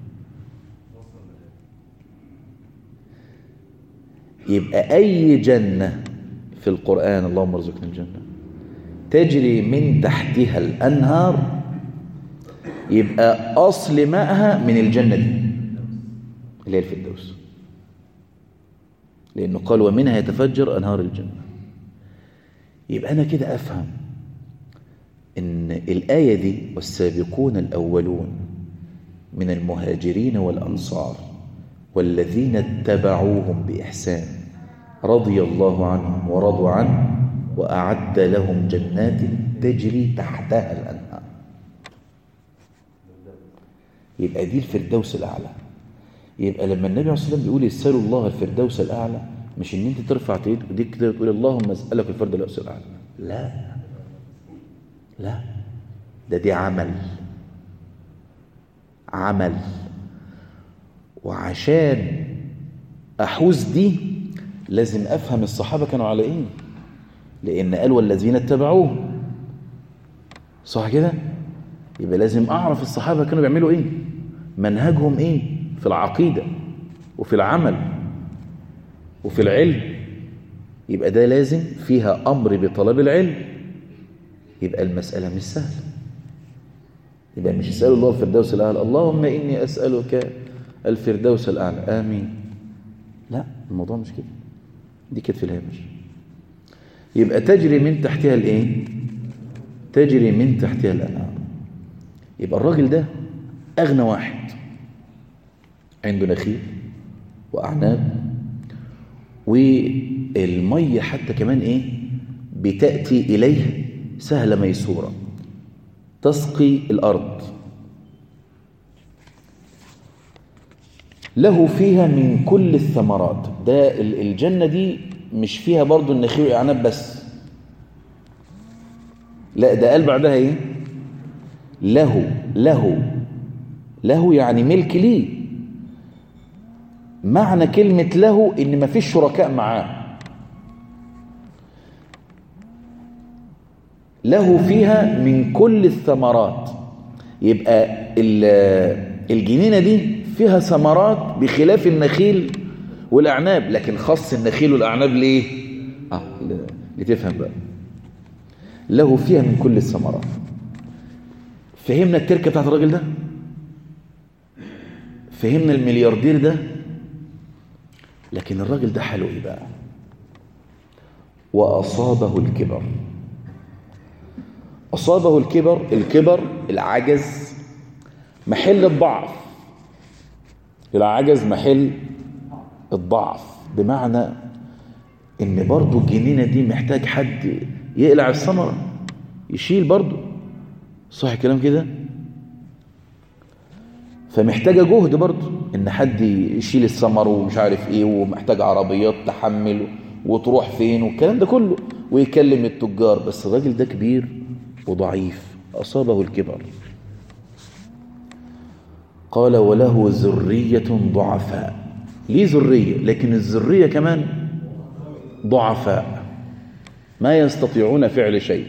يبقى أي جنة في القرآن اللهم ارزقنا الجنة تجري من تحتها الأنهار يبقى أصل ماءها من الجنة دي اللي هي الفردوس لأنه قال ومنها يتفجر أنهار الجنة يبقى أنا كده أفهم إن الآية دي والسابقون الأولون من المهاجرين والأنصار والذين اتبعوهم بإحسان رضي الله عنهم ورضوا عنه وأعد لهم جنات تجري تحتها الأنهار يبقى دي الفردوس الأعلى يبقى لما النبي عليه الصلاة والسلام بيقول اسألوا الله الفردوس الأعلى مش ان انت ترفع ايديك كده وتقول اللهم اسألك الفردوس الأعلى لا لا ده دي عمل عمل وعشان أحوز دي لازم أفهم الصحابة كانوا على إيه لأن قالوا الذين اتبعوه صح كده يبقى لازم أعرف الصحابة كانوا بيعملوا إيه منهجهم إيه في العقيدة وفي العمل وفي العلم يبقى ده لازم فيها أمر بطلب العلم يبقى المسألة مش سهلة يبقى مش اسأل الله الفردوس الأعلى اللهم إني أسألك الفردوس الأعلى آمين لا الموضوع مش كده دي كانت في الهامش يبقى تجري من تحتها الايه تجري من تحتها الانهار يبقى الراجل ده اغنى واحد عنده نخيل واعناب والميه حتى كمان ايه بتاتي اليه سهله ميسوره تسقي الارض له فيها من كل الثمرات ده الجنة دي مش فيها برضو النخيل والأعناب بس لا ده قال بعدها ايه له له له يعني ملك ليه معنى كلمة له ان ما فيش شركاء معاه له فيها من كل الثمرات يبقى الجنينة دي فيها ثمرات بخلاف النخيل والأعناب لكن خص النخيل والأعناب ليه آه لتفهم بقى له فيها من كل الثمرات فهمنا التركة بتاعت الراجل ده فهمنا الملياردير ده لكن الراجل ده حاله ايه بقى وأصابه الكبر أصابه الكبر الكبر العجز محل الضعف العجز محل الضعف بمعنى ان برضو الجنينة دي محتاج حد يقلع الثمرة يشيل برضو صح الكلام كده فمحتاجة جهد برضو ان حد يشيل الثمر ومش عارف ايه ومحتاج عربيات تحمل وتروح فين والكلام ده كله ويكلم التجار بس الراجل ده كبير وضعيف أصابه الكبر قال وله ذرية ضعفاء ليه ذرية لكن الذرية كمان ضعفاء ما يستطيعون فعل شيء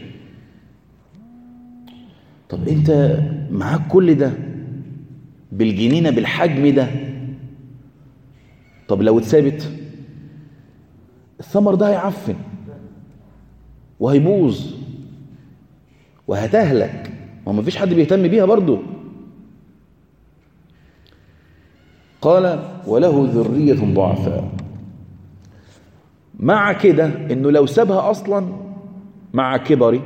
طب انت معاك كل ده بالجنينة بالحجم ده طب لو اتثابت الثمر ده هيعفن وهيبوظ وهتهلك ما فيش حد بيهتم بيها برضو قال وله ذرية ضعفاء مع كده انه لو سابها اصلا مع كبري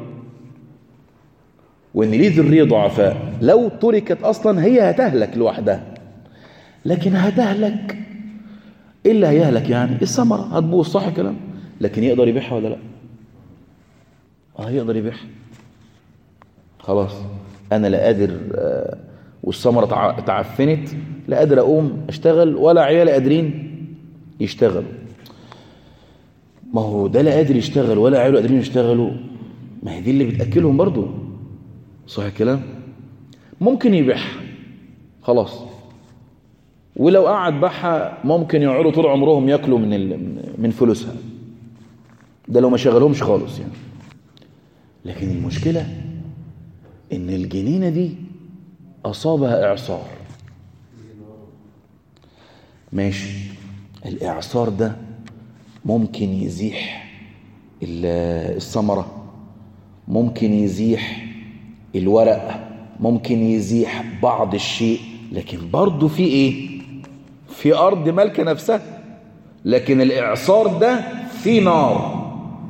وان ليه ذرية ضعفاء لو تركت اصلا هي هتهلك لوحدها لكن هتهلك ايه اللي هيهلك يعني الثمرة هتبوظ صح كلام لكن يقدر يبيعها ولا لا اه يقدر يبيعها خلاص انا لا قادر آه والثمرة تعفنت لا قادر اقوم اشتغل ولا عيالي قادرين يشتغلوا ما هو ده لا قادر يشتغل ولا عياله قادرين يشتغلوا ما هي دي اللي بتاكلهم برضو صح الكلام ممكن يبيعها خلاص ولو قعد باعها ممكن يقعدوا طول عمرهم ياكلوا من من فلوسها ده لو ما شغلهمش خالص يعني لكن المشكله ان الجنينه دي اصابها اعصار ماشي الاعصار ده ممكن يزيح الثمره ممكن يزيح الورق ممكن يزيح بعض الشيء لكن برضه في ايه في ارض مالكه نفسها لكن الاعصار ده في نار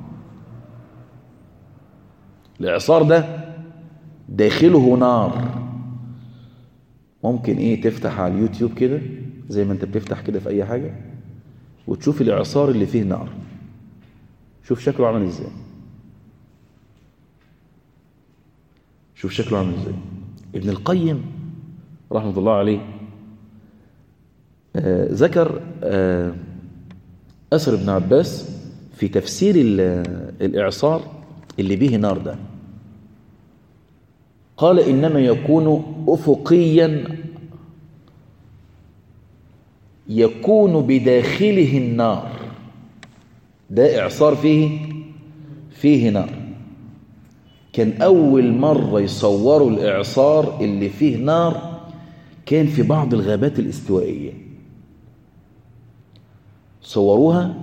الاعصار ده داخله نار ممكن ايه تفتح على اليوتيوب كده زي ما انت بتفتح كده في اي حاجة وتشوف الاعصار اللي فيه نار شوف شكله عامل ازاي شوف شكله عامل ازاي ابن القيم رحمة الله عليه آه ذكر آه أثر ابن عباس في تفسير الإعصار اللي به نار ده قال إنما يكون أفقيا يكون بداخله النار ده إعصار فيه فيه نار كان أول مرة يصوروا الإعصار اللي فيه نار كان في بعض الغابات الاستوائية صوروها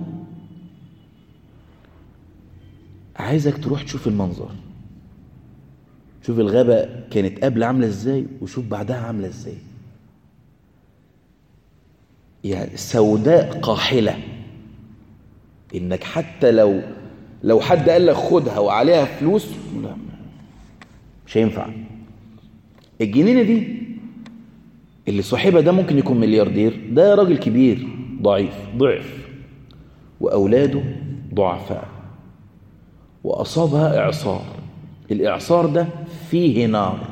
عايزك تروح تشوف المنظر شوف الغابة كانت قبل عاملة ازاي وشوف بعدها عاملة ازاي يعني سوداء قاحلة انك حتى لو لو حد قال لك خدها وعليها فلوس لا مش هينفع الجنينة دي اللي صاحبها ده ممكن يكون ملياردير ده راجل كبير ضعيف ضعف وأولاده ضعفاء وأصابها إعصار الإعصار ده فيه نار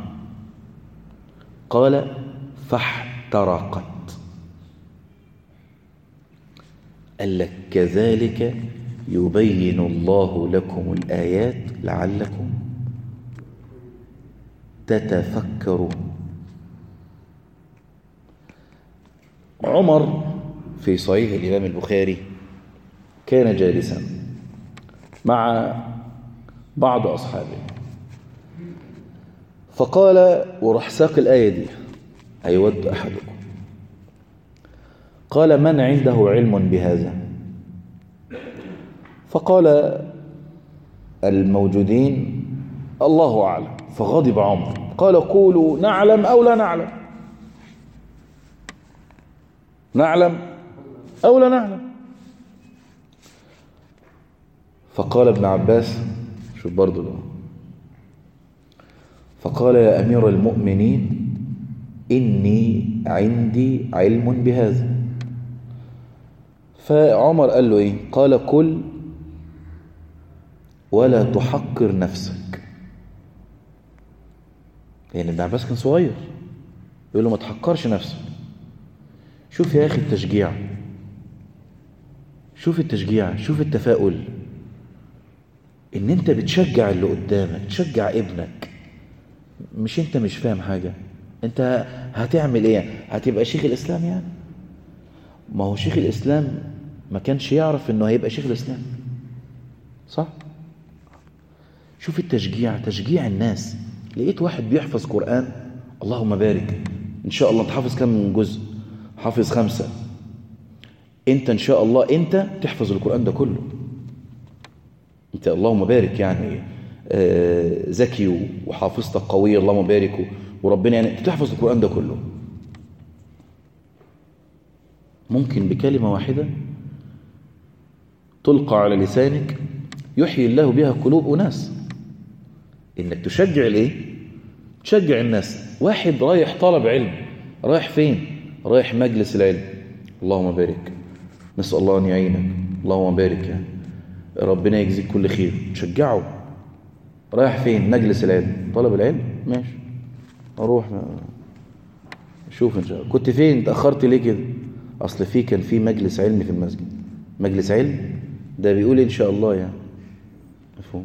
قال فاحترقت قال لك كذلك يبين الله لكم الآيات لعلكم تتفكرون عمر في صحيح الإمام البخاري كان جالسا مع بعض أصحابه فقال وراح ساق الآية دي أيود أحدكم قال من عنده علم بهذا فقال الموجودين الله أعلم فغضب عمر قال قولوا نعلم أو لا نعلم نعلم أو لا نعلم فقال ابن عباس شوف برضو ده فقال يا أمير المؤمنين إني عندي علم بهذا فعمر قال له إيه قال كل ولا تحقر نفسك يعني ابن عباس كان صغير يقول له ما تحقرش نفسك شوف يا أخي التشجيع شوف التشجيع شوف التفاؤل ان انت بتشجع اللي قدامك تشجع ابنك مش انت مش فاهم حاجة انت هتعمل ايه هتبقى شيخ الاسلام يعني ما هو شيخ الاسلام ما كانش يعرف انه هيبقى شيخ الاسلام صح شوف التشجيع تشجيع الناس لقيت واحد بيحفظ قرآن اللهم بارك ان شاء الله انت حافظ كم جزء حافظ خمسة انت ان شاء الله انت تحفظ القرآن ده كله انت اللهم بارك يعني آه، ذكي وحافظتك قوية اللهم بارك وربنا يعني تحفظ القرآن ده كله ممكن بكلمة واحدة تلقى على لسانك يحيي الله بها قلوب أناس إنك تشجع الإيه؟ تشجع الناس واحد رايح طلب علم رايح فين؟ رايح مجلس العلم اللهم بارك نسأل الله أن يعينك اللهم بارك يعني ربنا يجزيك كل خير تشجعه رايح فين مجلس العلم طلب العلم ماشي اروح شوف ان شاء الله كنت فين اتاخرت ليه كده اصل في كان في مجلس علم في المسجد مجلس علم ده بيقول ان شاء الله يعني مفهوم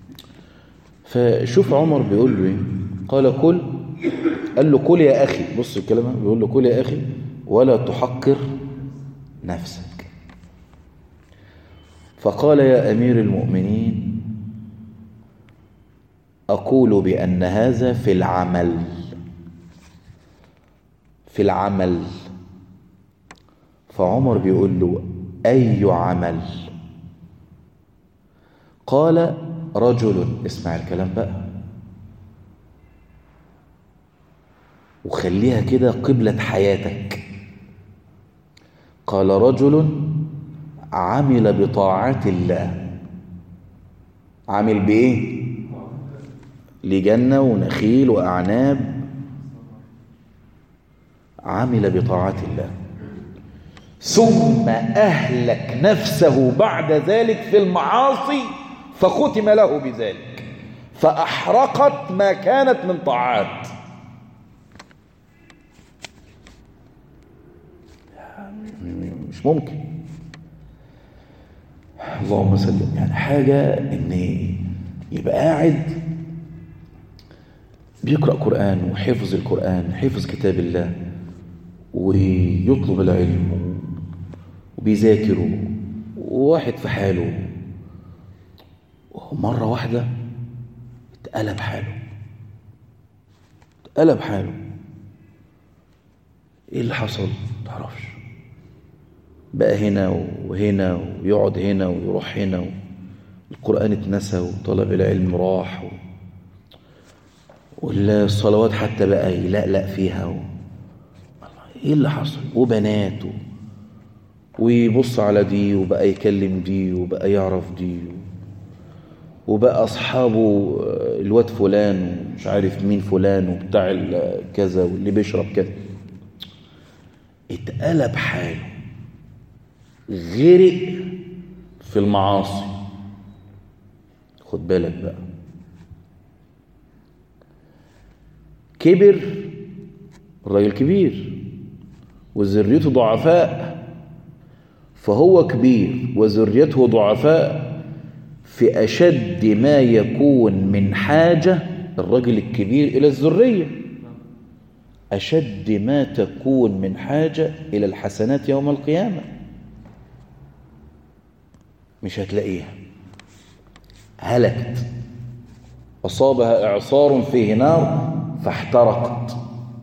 فشوف عمر بيقول له ايه قال كل قال له كل يا اخي بص الكلام بيقول له كل يا اخي ولا تحقر نفسك فقال يا امير المؤمنين أقول بأن هذا في العمل في العمل فعمر بيقول له أي عمل قال رجل اسمع الكلام بقى وخليها كده قبلة حياتك قال رجل عمل بطاعات الله عمل بإيه لجنة ونخيل وأعناب عمل بطاعات الله ثم أهلك نفسه بعد ذلك في المعاصي فختم له بذلك فأحرقت ما كانت من طاعات مش ممكن اللهم سلم يعني حاجة ان يبقى قاعد بيقرأ قرآن وحفظ القرآن حفظ كتاب الله ويطلب العلم وبيذاكر وواحد في حاله مرة واحدة اتقلب حاله اتقلب حاله ايه اللي حصل تعرفش بقى هنا وهنا ويقعد هنا ويروح هنا القرآن اتنسى وطلب العلم راح و... والصلوات حتى بقى يلقلق فيها و... ايه اللي حصل وبنات و... ويبص على دي وبقى يكلم دي وبقى يعرف دي وبقى اصحابه الواد فلان ومش عارف مين فلان وبتاع كذا واللي بيشرب كذا اتقلب حاله غرق في المعاصي خد بالك بقى كبر الراجل كبير وذريته ضعفاء فهو كبير وذريته ضعفاء في أشد ما يكون من حاجة الرجل الكبير إلى الذرية أشد ما تكون من حاجة إلى الحسنات يوم القيامة مش هتلاقيها هلكت أصابها إعصار فيه نار فاحترقت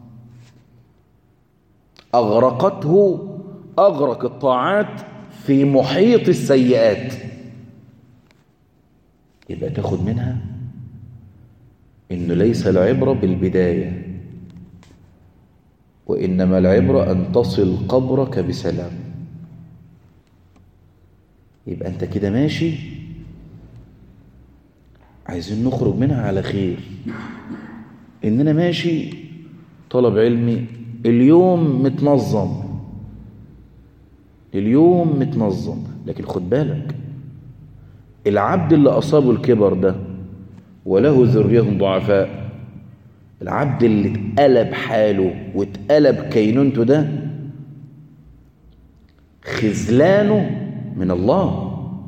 أغرقته أغرق الطاعات في محيط السيئات يبقى تاخد منها إنه ليس العبرة بالبداية وإنما العبرة أن تصل قبرك بسلام يبقى أنت كده ماشي عايزين نخرج منها على خير ان انا ماشي طلب علمي اليوم متنظم اليوم متنظم لكن خد بالك العبد اللي أصابه الكبر ده وله ذرية ضعفاء العبد اللي اتقلب حاله واتقلب كينونته ده خذلانه من الله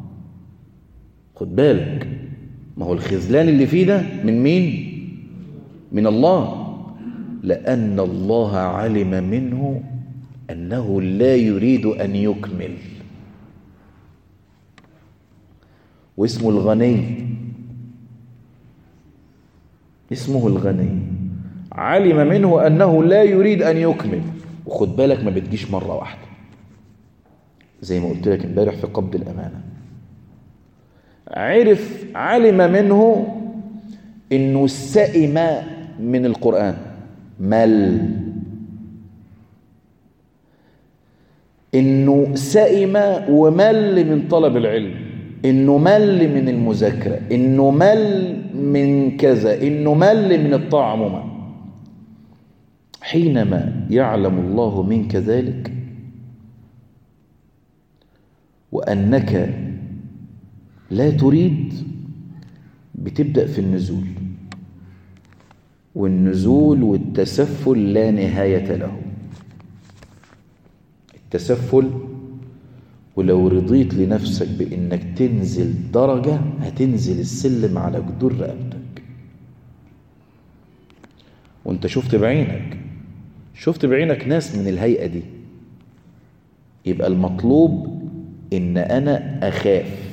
خد بالك ما هو الخذلان اللي فيه ده من مين من الله لأن الله علم منه أنه لا يريد أن يكمل واسمه الغني اسمه الغني علم منه أنه لا يريد أن يكمل وخد بالك ما بتجيش مرة واحدة زي ما قلت لك امبارح في قبض الأمانة عرف علم منه انه سئم من القرآن مل انه سئم ومل من طلب العلم انه مل من المذاكرة انه مل من كذا انه مل من الطاعة عموما حينما يعلم الله منك ذلك وأنك لا تريد بتبدأ في النزول والنزول والتسفل لا نهاية له التسفل ولو رضيت لنفسك بأنك تنزل درجة هتنزل السلم على جدور رقبتك وانت شفت بعينك شفت بعينك ناس من الهيئة دي يبقى المطلوب ان انا اخاف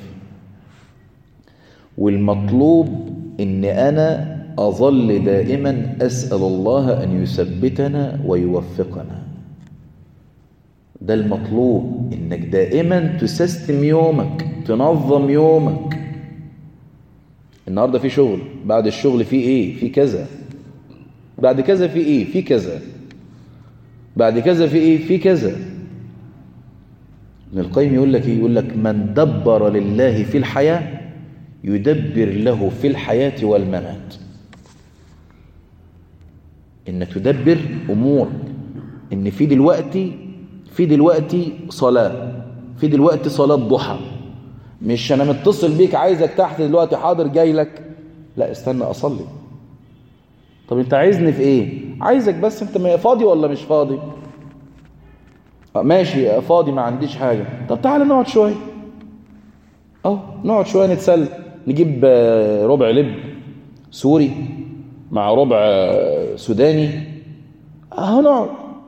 والمطلوب ان انا اظل دائما اسال الله ان يثبتنا ويوفقنا ده المطلوب انك دائما تسيستم يومك تنظم يومك النهارده في شغل بعد الشغل في ايه في كذا بعد كذا في ايه في كذا بعد كذا في ايه في كذا ابن القيم يقول لك ايه يقول لك من دبر لله في الحياه يدبر له في الحياه والممات انك تدبر امور ان في دلوقتي في دلوقتي صلاه في دلوقتي صلاه ضحى مش انا متصل بيك عايزك تحت دلوقتي حاضر جاي لك لا استنى اصلي طب انت عايزني في ايه عايزك بس انت فاضي ولا مش فاضي ماشي فاضي ما عنديش حاجة طب تعالى نقعد شوية اه نقعد شوية نتسلى نجيب ربع لب سوري مع ربع سوداني اهو نقعد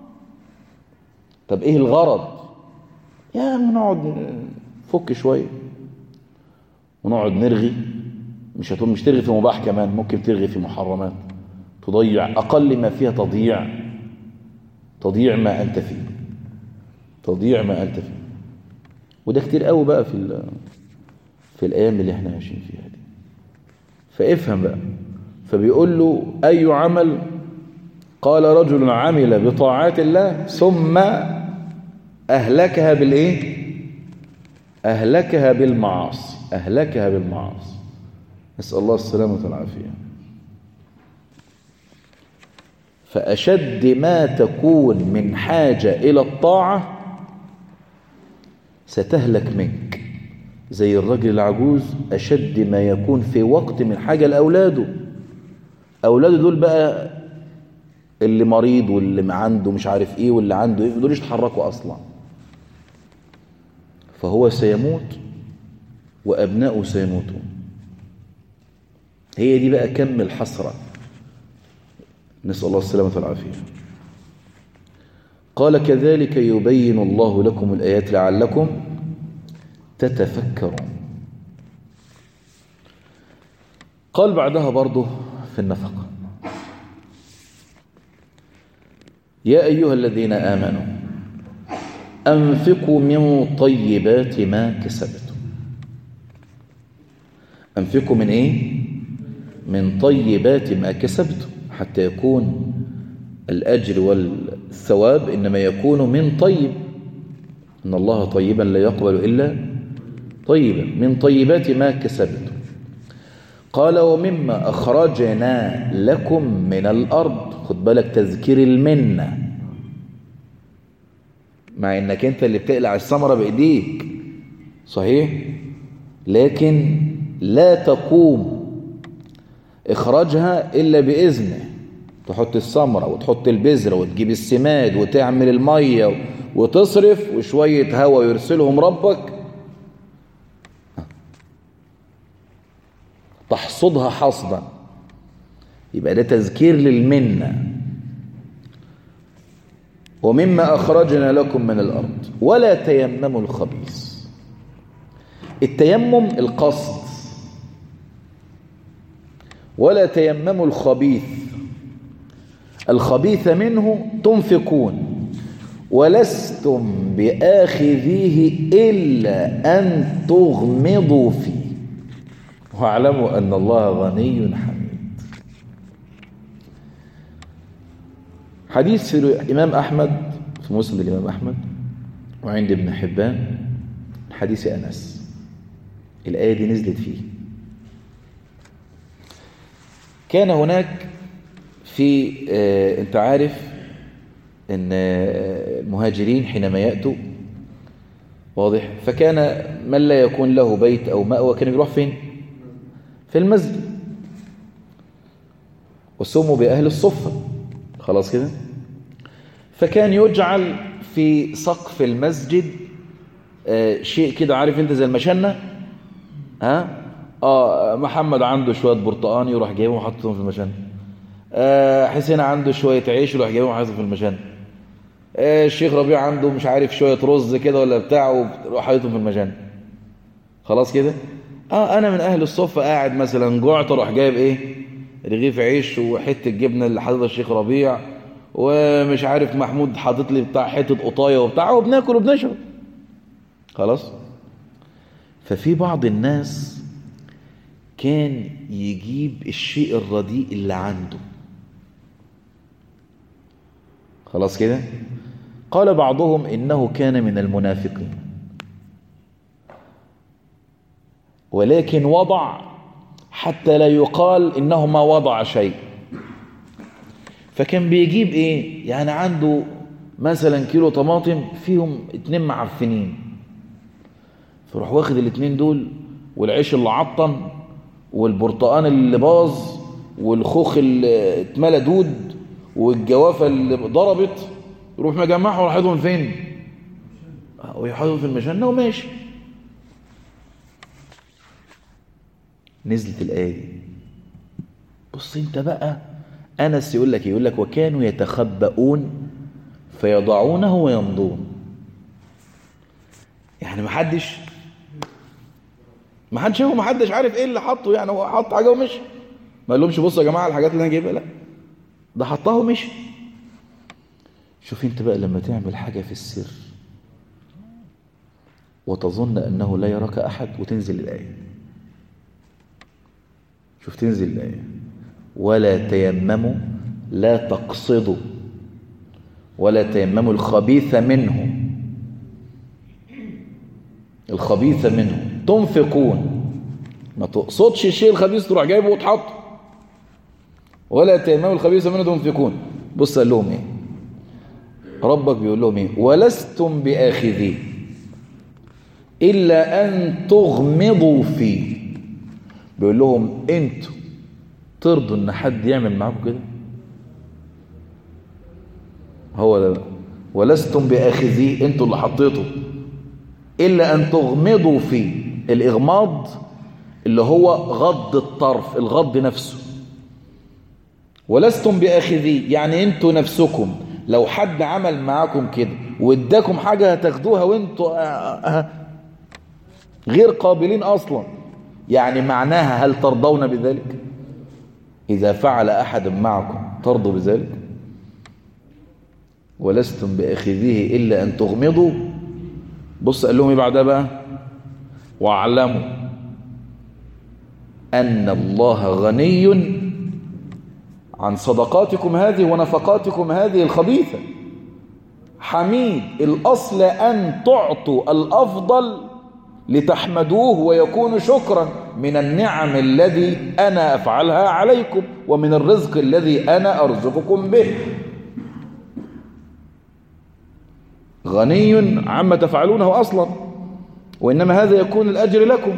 طب ايه الغرض يا عم نقعد فك شوية ونقعد نرغي مش هتقول مش ترغي في مباح كمان ممكن ترغي في محرمات تضيع أقل ما فيها تضييع تضييع ما أنت فيه تضييع ما أنت فيه وده كتير قوي بقى في في الأيام اللي احنا عايشين فيها دي فافهم بقى فبيقول له أي عمل قال رجل عمل بطاعات الله ثم أهلكها بالإيه أهلكها بالمعاصي أهلكها بالمعاصي نسأل الله السلامة والعافية فأشد ما تكون من حاجة إلى الطاعة ستهلك منك زي الرجل العجوز أشد ما يكون في وقت من حاجة لأولاده أولاده دول بقى اللي مريض واللي عنده مش عارف إيه واللي عنده إيه دول يتحركوا أصلا فهو سيموت وأبناؤه سيموتون هي دي بقى كم الحسرة نسأل الله السلامة والعافية قال كذلك يبين الله لكم الآيات لعلكم تتفكرون قال بعدها برضه في النفقة يا أيها الذين آمنوا أنفقوا من طيبات ما كسبتم أنفقوا من إيه؟ من طيبات ما كسبتم حتى يكون الأجر والثواب إنما يكون من طيب إن الله طيبا لا يقبل إلا طيبا من طيبات ما كسبتم قال ومما أخرجنا لكم من الأرض خد بالك تذكير المنة مع إنك أنت اللي بتقلع الثمرة بإيديك صحيح لكن لا تقوم إخراجها إلا بإذنه تحط الثمرة وتحط البذرة وتجيب السماد وتعمل المية وتصرف وشوية هوا يرسلهم ربك تحصدها حصدا يبقى ده تذكير للمنة ومما أخرجنا لكم من الأرض ولا تيمموا الخبيث التيمم القصد ولا تيمموا الخبيث الخبيث منه تنفقون ولستم بآخذيه إلا أن تغمضوا فيه واعلموا أن الله غني حميد حديث في الإمام أحمد في مسلم الإمام أحمد وعند ابن حبان حديث أنس الآية دي نزلت فيه كان هناك في آه انت عارف ان آه المهاجرين حينما يأتوا واضح فكان من لا يكون له بيت أو مأوى كان بيروح فين في المسجد وسموا بأهل الصفة خلاص كده فكان يجعل في سقف المسجد آه شيء كده عارف انت زي المشنة ها اه محمد عنده شوية برتقان يروح جايبهم وحطهم في المشنة آه حسين عنده شوية عيش يروح جايبهم وحطهم في المشنة آه الشيخ ربيع عنده مش عارف شوية رز كده ولا بتاع ويروح حاططهم في المشنة خلاص كده اه انا من اهل الصفة قاعد مثلا جوعت اروح جايب ايه رغيف عيش وحته جبنه اللي حاططها الشيخ ربيع ومش عارف محمود حاطط لي بتاع حته قطايه وبتاع وبناكل وبنشرب خلاص ففي بعض الناس كان يجيب الشيء الرديء اللي عنده خلاص كده قال بعضهم انه كان من المنافقين ولكن وضع حتى لا يقال إنه ما وضع شيء فكان بيجيب إيه يعني عنده مثلا كيلو طماطم فيهم اتنين معفنين فروح واخد الاتنين دول والعيش اللي عطن والبرتقان اللي باظ والخوخ اللي اتملى دود والجوافة اللي ضربت يروح مجمعهم ويحطهم فين ويحطهم في المشنة وماشي نزلت الآية دي بص انت بقى أنس يقول لك يقول لك وكانوا يتخبؤون فيضعونه ويمضون يعني ما حدش ما حدش هو ما حدش عارف ايه اللي حطه يعني هو حط حاجه ومشي ما قالهمش بصوا يا جماعه الحاجات اللي انا جايبها لا ده حطها ومشي شوف انت بقى لما تعمل حاجه في السر وتظن انه لا يراك احد وتنزل الايه شوف تنزل الآية ولا تيمموا لا تقصدوا ولا تيمموا الخبيث منه الخبيث منه تنفقون ما تقصدش الشيء الخبيث تروح جايبه وتحطه ولا تيمموا الخبيث منه تنفقون بص قال لهم ايه ربك بيقول لهم ايه ولستم باخذيه الا ان تغمضوا فيه بيقول لهم انتوا ترضوا ان حد يعمل معاكم كده هو ده ولستم باخذيه انتوا اللي حطيته الا ان تغمضوا فيه الاغماض اللي هو غض الطرف الغض نفسه ولستم باخذيه يعني انتوا نفسكم لو حد عمل معاكم كده واداكم حاجه هتاخدوها وانتوا غير قابلين اصلا يعني معناها هل ترضون بذلك إذا فعل أحد معكم ترضوا بذلك ولستم بأخذيه إلا أن تغمضوا بص قال لهم ايه بعدها بقى واعلموا أن الله غني عن صدقاتكم هذه ونفقاتكم هذه الخبيثة حميد الأصل أن تعطوا الأفضل لتحمدوه ويكون شكرا من النعم الذي أنا أفعلها عليكم ومن الرزق الذي أنا أرزقكم به غني عما تفعلونه أصلا وإنما هذا يكون الأجر لكم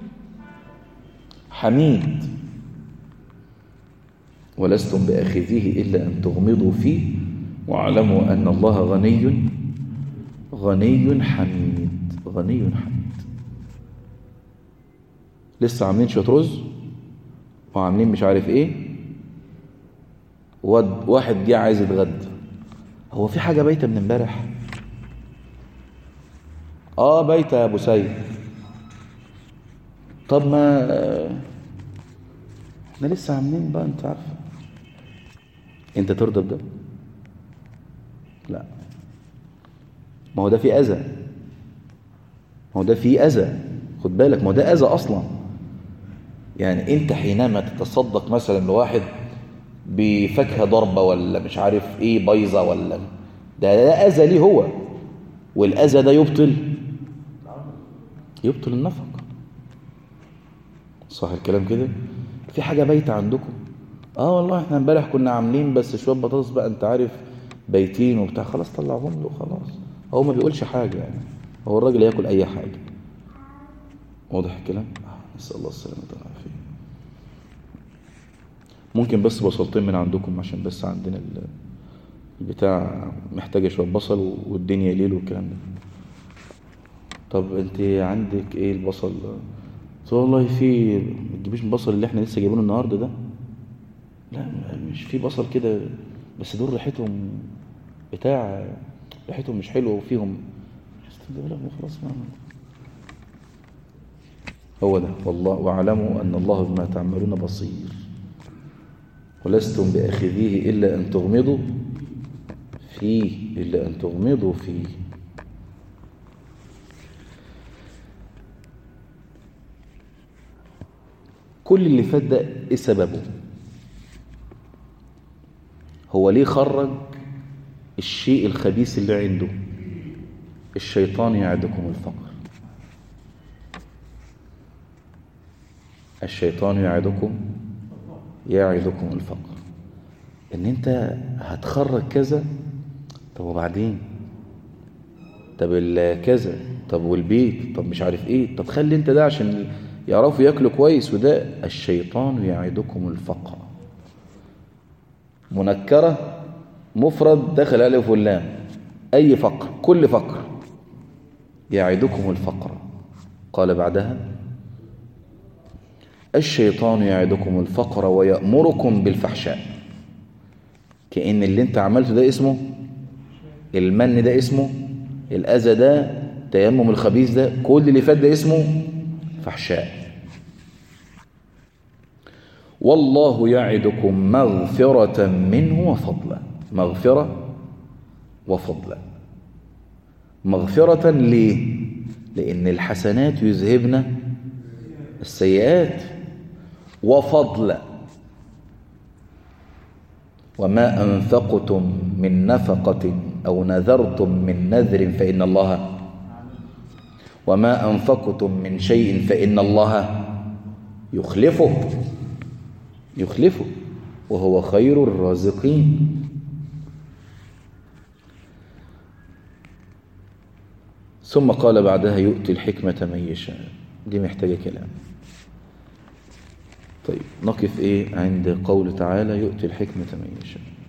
حميد ولستم بأخذيه إلا أن تغمضوا فيه واعلموا أن الله غني غني حميد غني حميد لسه عاملين شويه رز وعاملين مش عارف ايه واحد جه عايز يتغدى هو في حاجة بايتة من امبارح اه بايتة يا ابو سيد طب ما احنا لسه عاملين بقى انت عارف انت ترضى بده لا ما هو ده في اذى ما هو ده في اذى خد بالك ما هو ده اذى اصلا يعني انت حينما تتصدق مثلا لواحد بفاكهه ضربه ولا مش عارف ايه بايظه ولا ده ده اذى ليه هو والاذى ده يبطل يبطل النفق صح الكلام كده في حاجه بايته عندكم اه والله احنا امبارح كنا عاملين بس شويه بطاطس بقى انت عارف بايتين وبتاع خلاص طلعهم له خلاص هو ما بيقولش حاجه يعني هو الراجل ياكل اي حاجه واضح الكلام نسال الله السلامه والعافيه ممكن بس بصلتين من عندكم عشان بس عندنا البتاع محتاجه شويه بصل والدنيا ليل والكلام ده طب انت عندك ايه البصل قلت والله في ما تجيبيش البصل اللي احنا لسه جايبينه النهارده ده لا مش في بصل كده بس دول ريحتهم بتاع ريحتهم مش حلوه وفيهم خلاص ما هو ده والله واعلموا ان الله بما تعملون بصير ولستم باخذيه الا ان تغمضوا فيه الا ان تغمضوا فيه كل اللي فات ده ايه سببه هو ليه خرج الشيء الخبيث اللي عنده الشيطان يعدكم الفقر الشيطان يعدكم يعدكم الفقر ان انت هتخرج كذا طب وبعدين طب كذا طب والبيت طب مش عارف ايه طب خلي انت ده عشان يعرفوا ياكلوا كويس وده الشيطان يعدكم الفقر منكرة مفرد دخل ألف واللام أي فقر كل فقر يعدكم الفقر قال بعدها الشيطان يعدكم الفقر ويأمركم بالفحشاء كأن اللي انت عملته ده اسمه المن ده اسمه الأذى ده تيمم الخبيث ده كل اللي فات ده اسمه فحشاء والله يعدكم مغفرة منه وفضلا مغفرة وفضلا مغفرة ليه؟ لأن الحسنات يذهبن السيئات وفضلا وما أنفقتم من نفقة أو نذرتم من نذر فإن الله وما أنفقتم من شيء فإن الله يخلفه يخلفه وهو خير الرازقين ثم قال بعدها يؤتي الحكمة من يشاء دي محتاجة كلام طيب نقف ايه عند قول تعالى يؤتي الحكمة من يشاء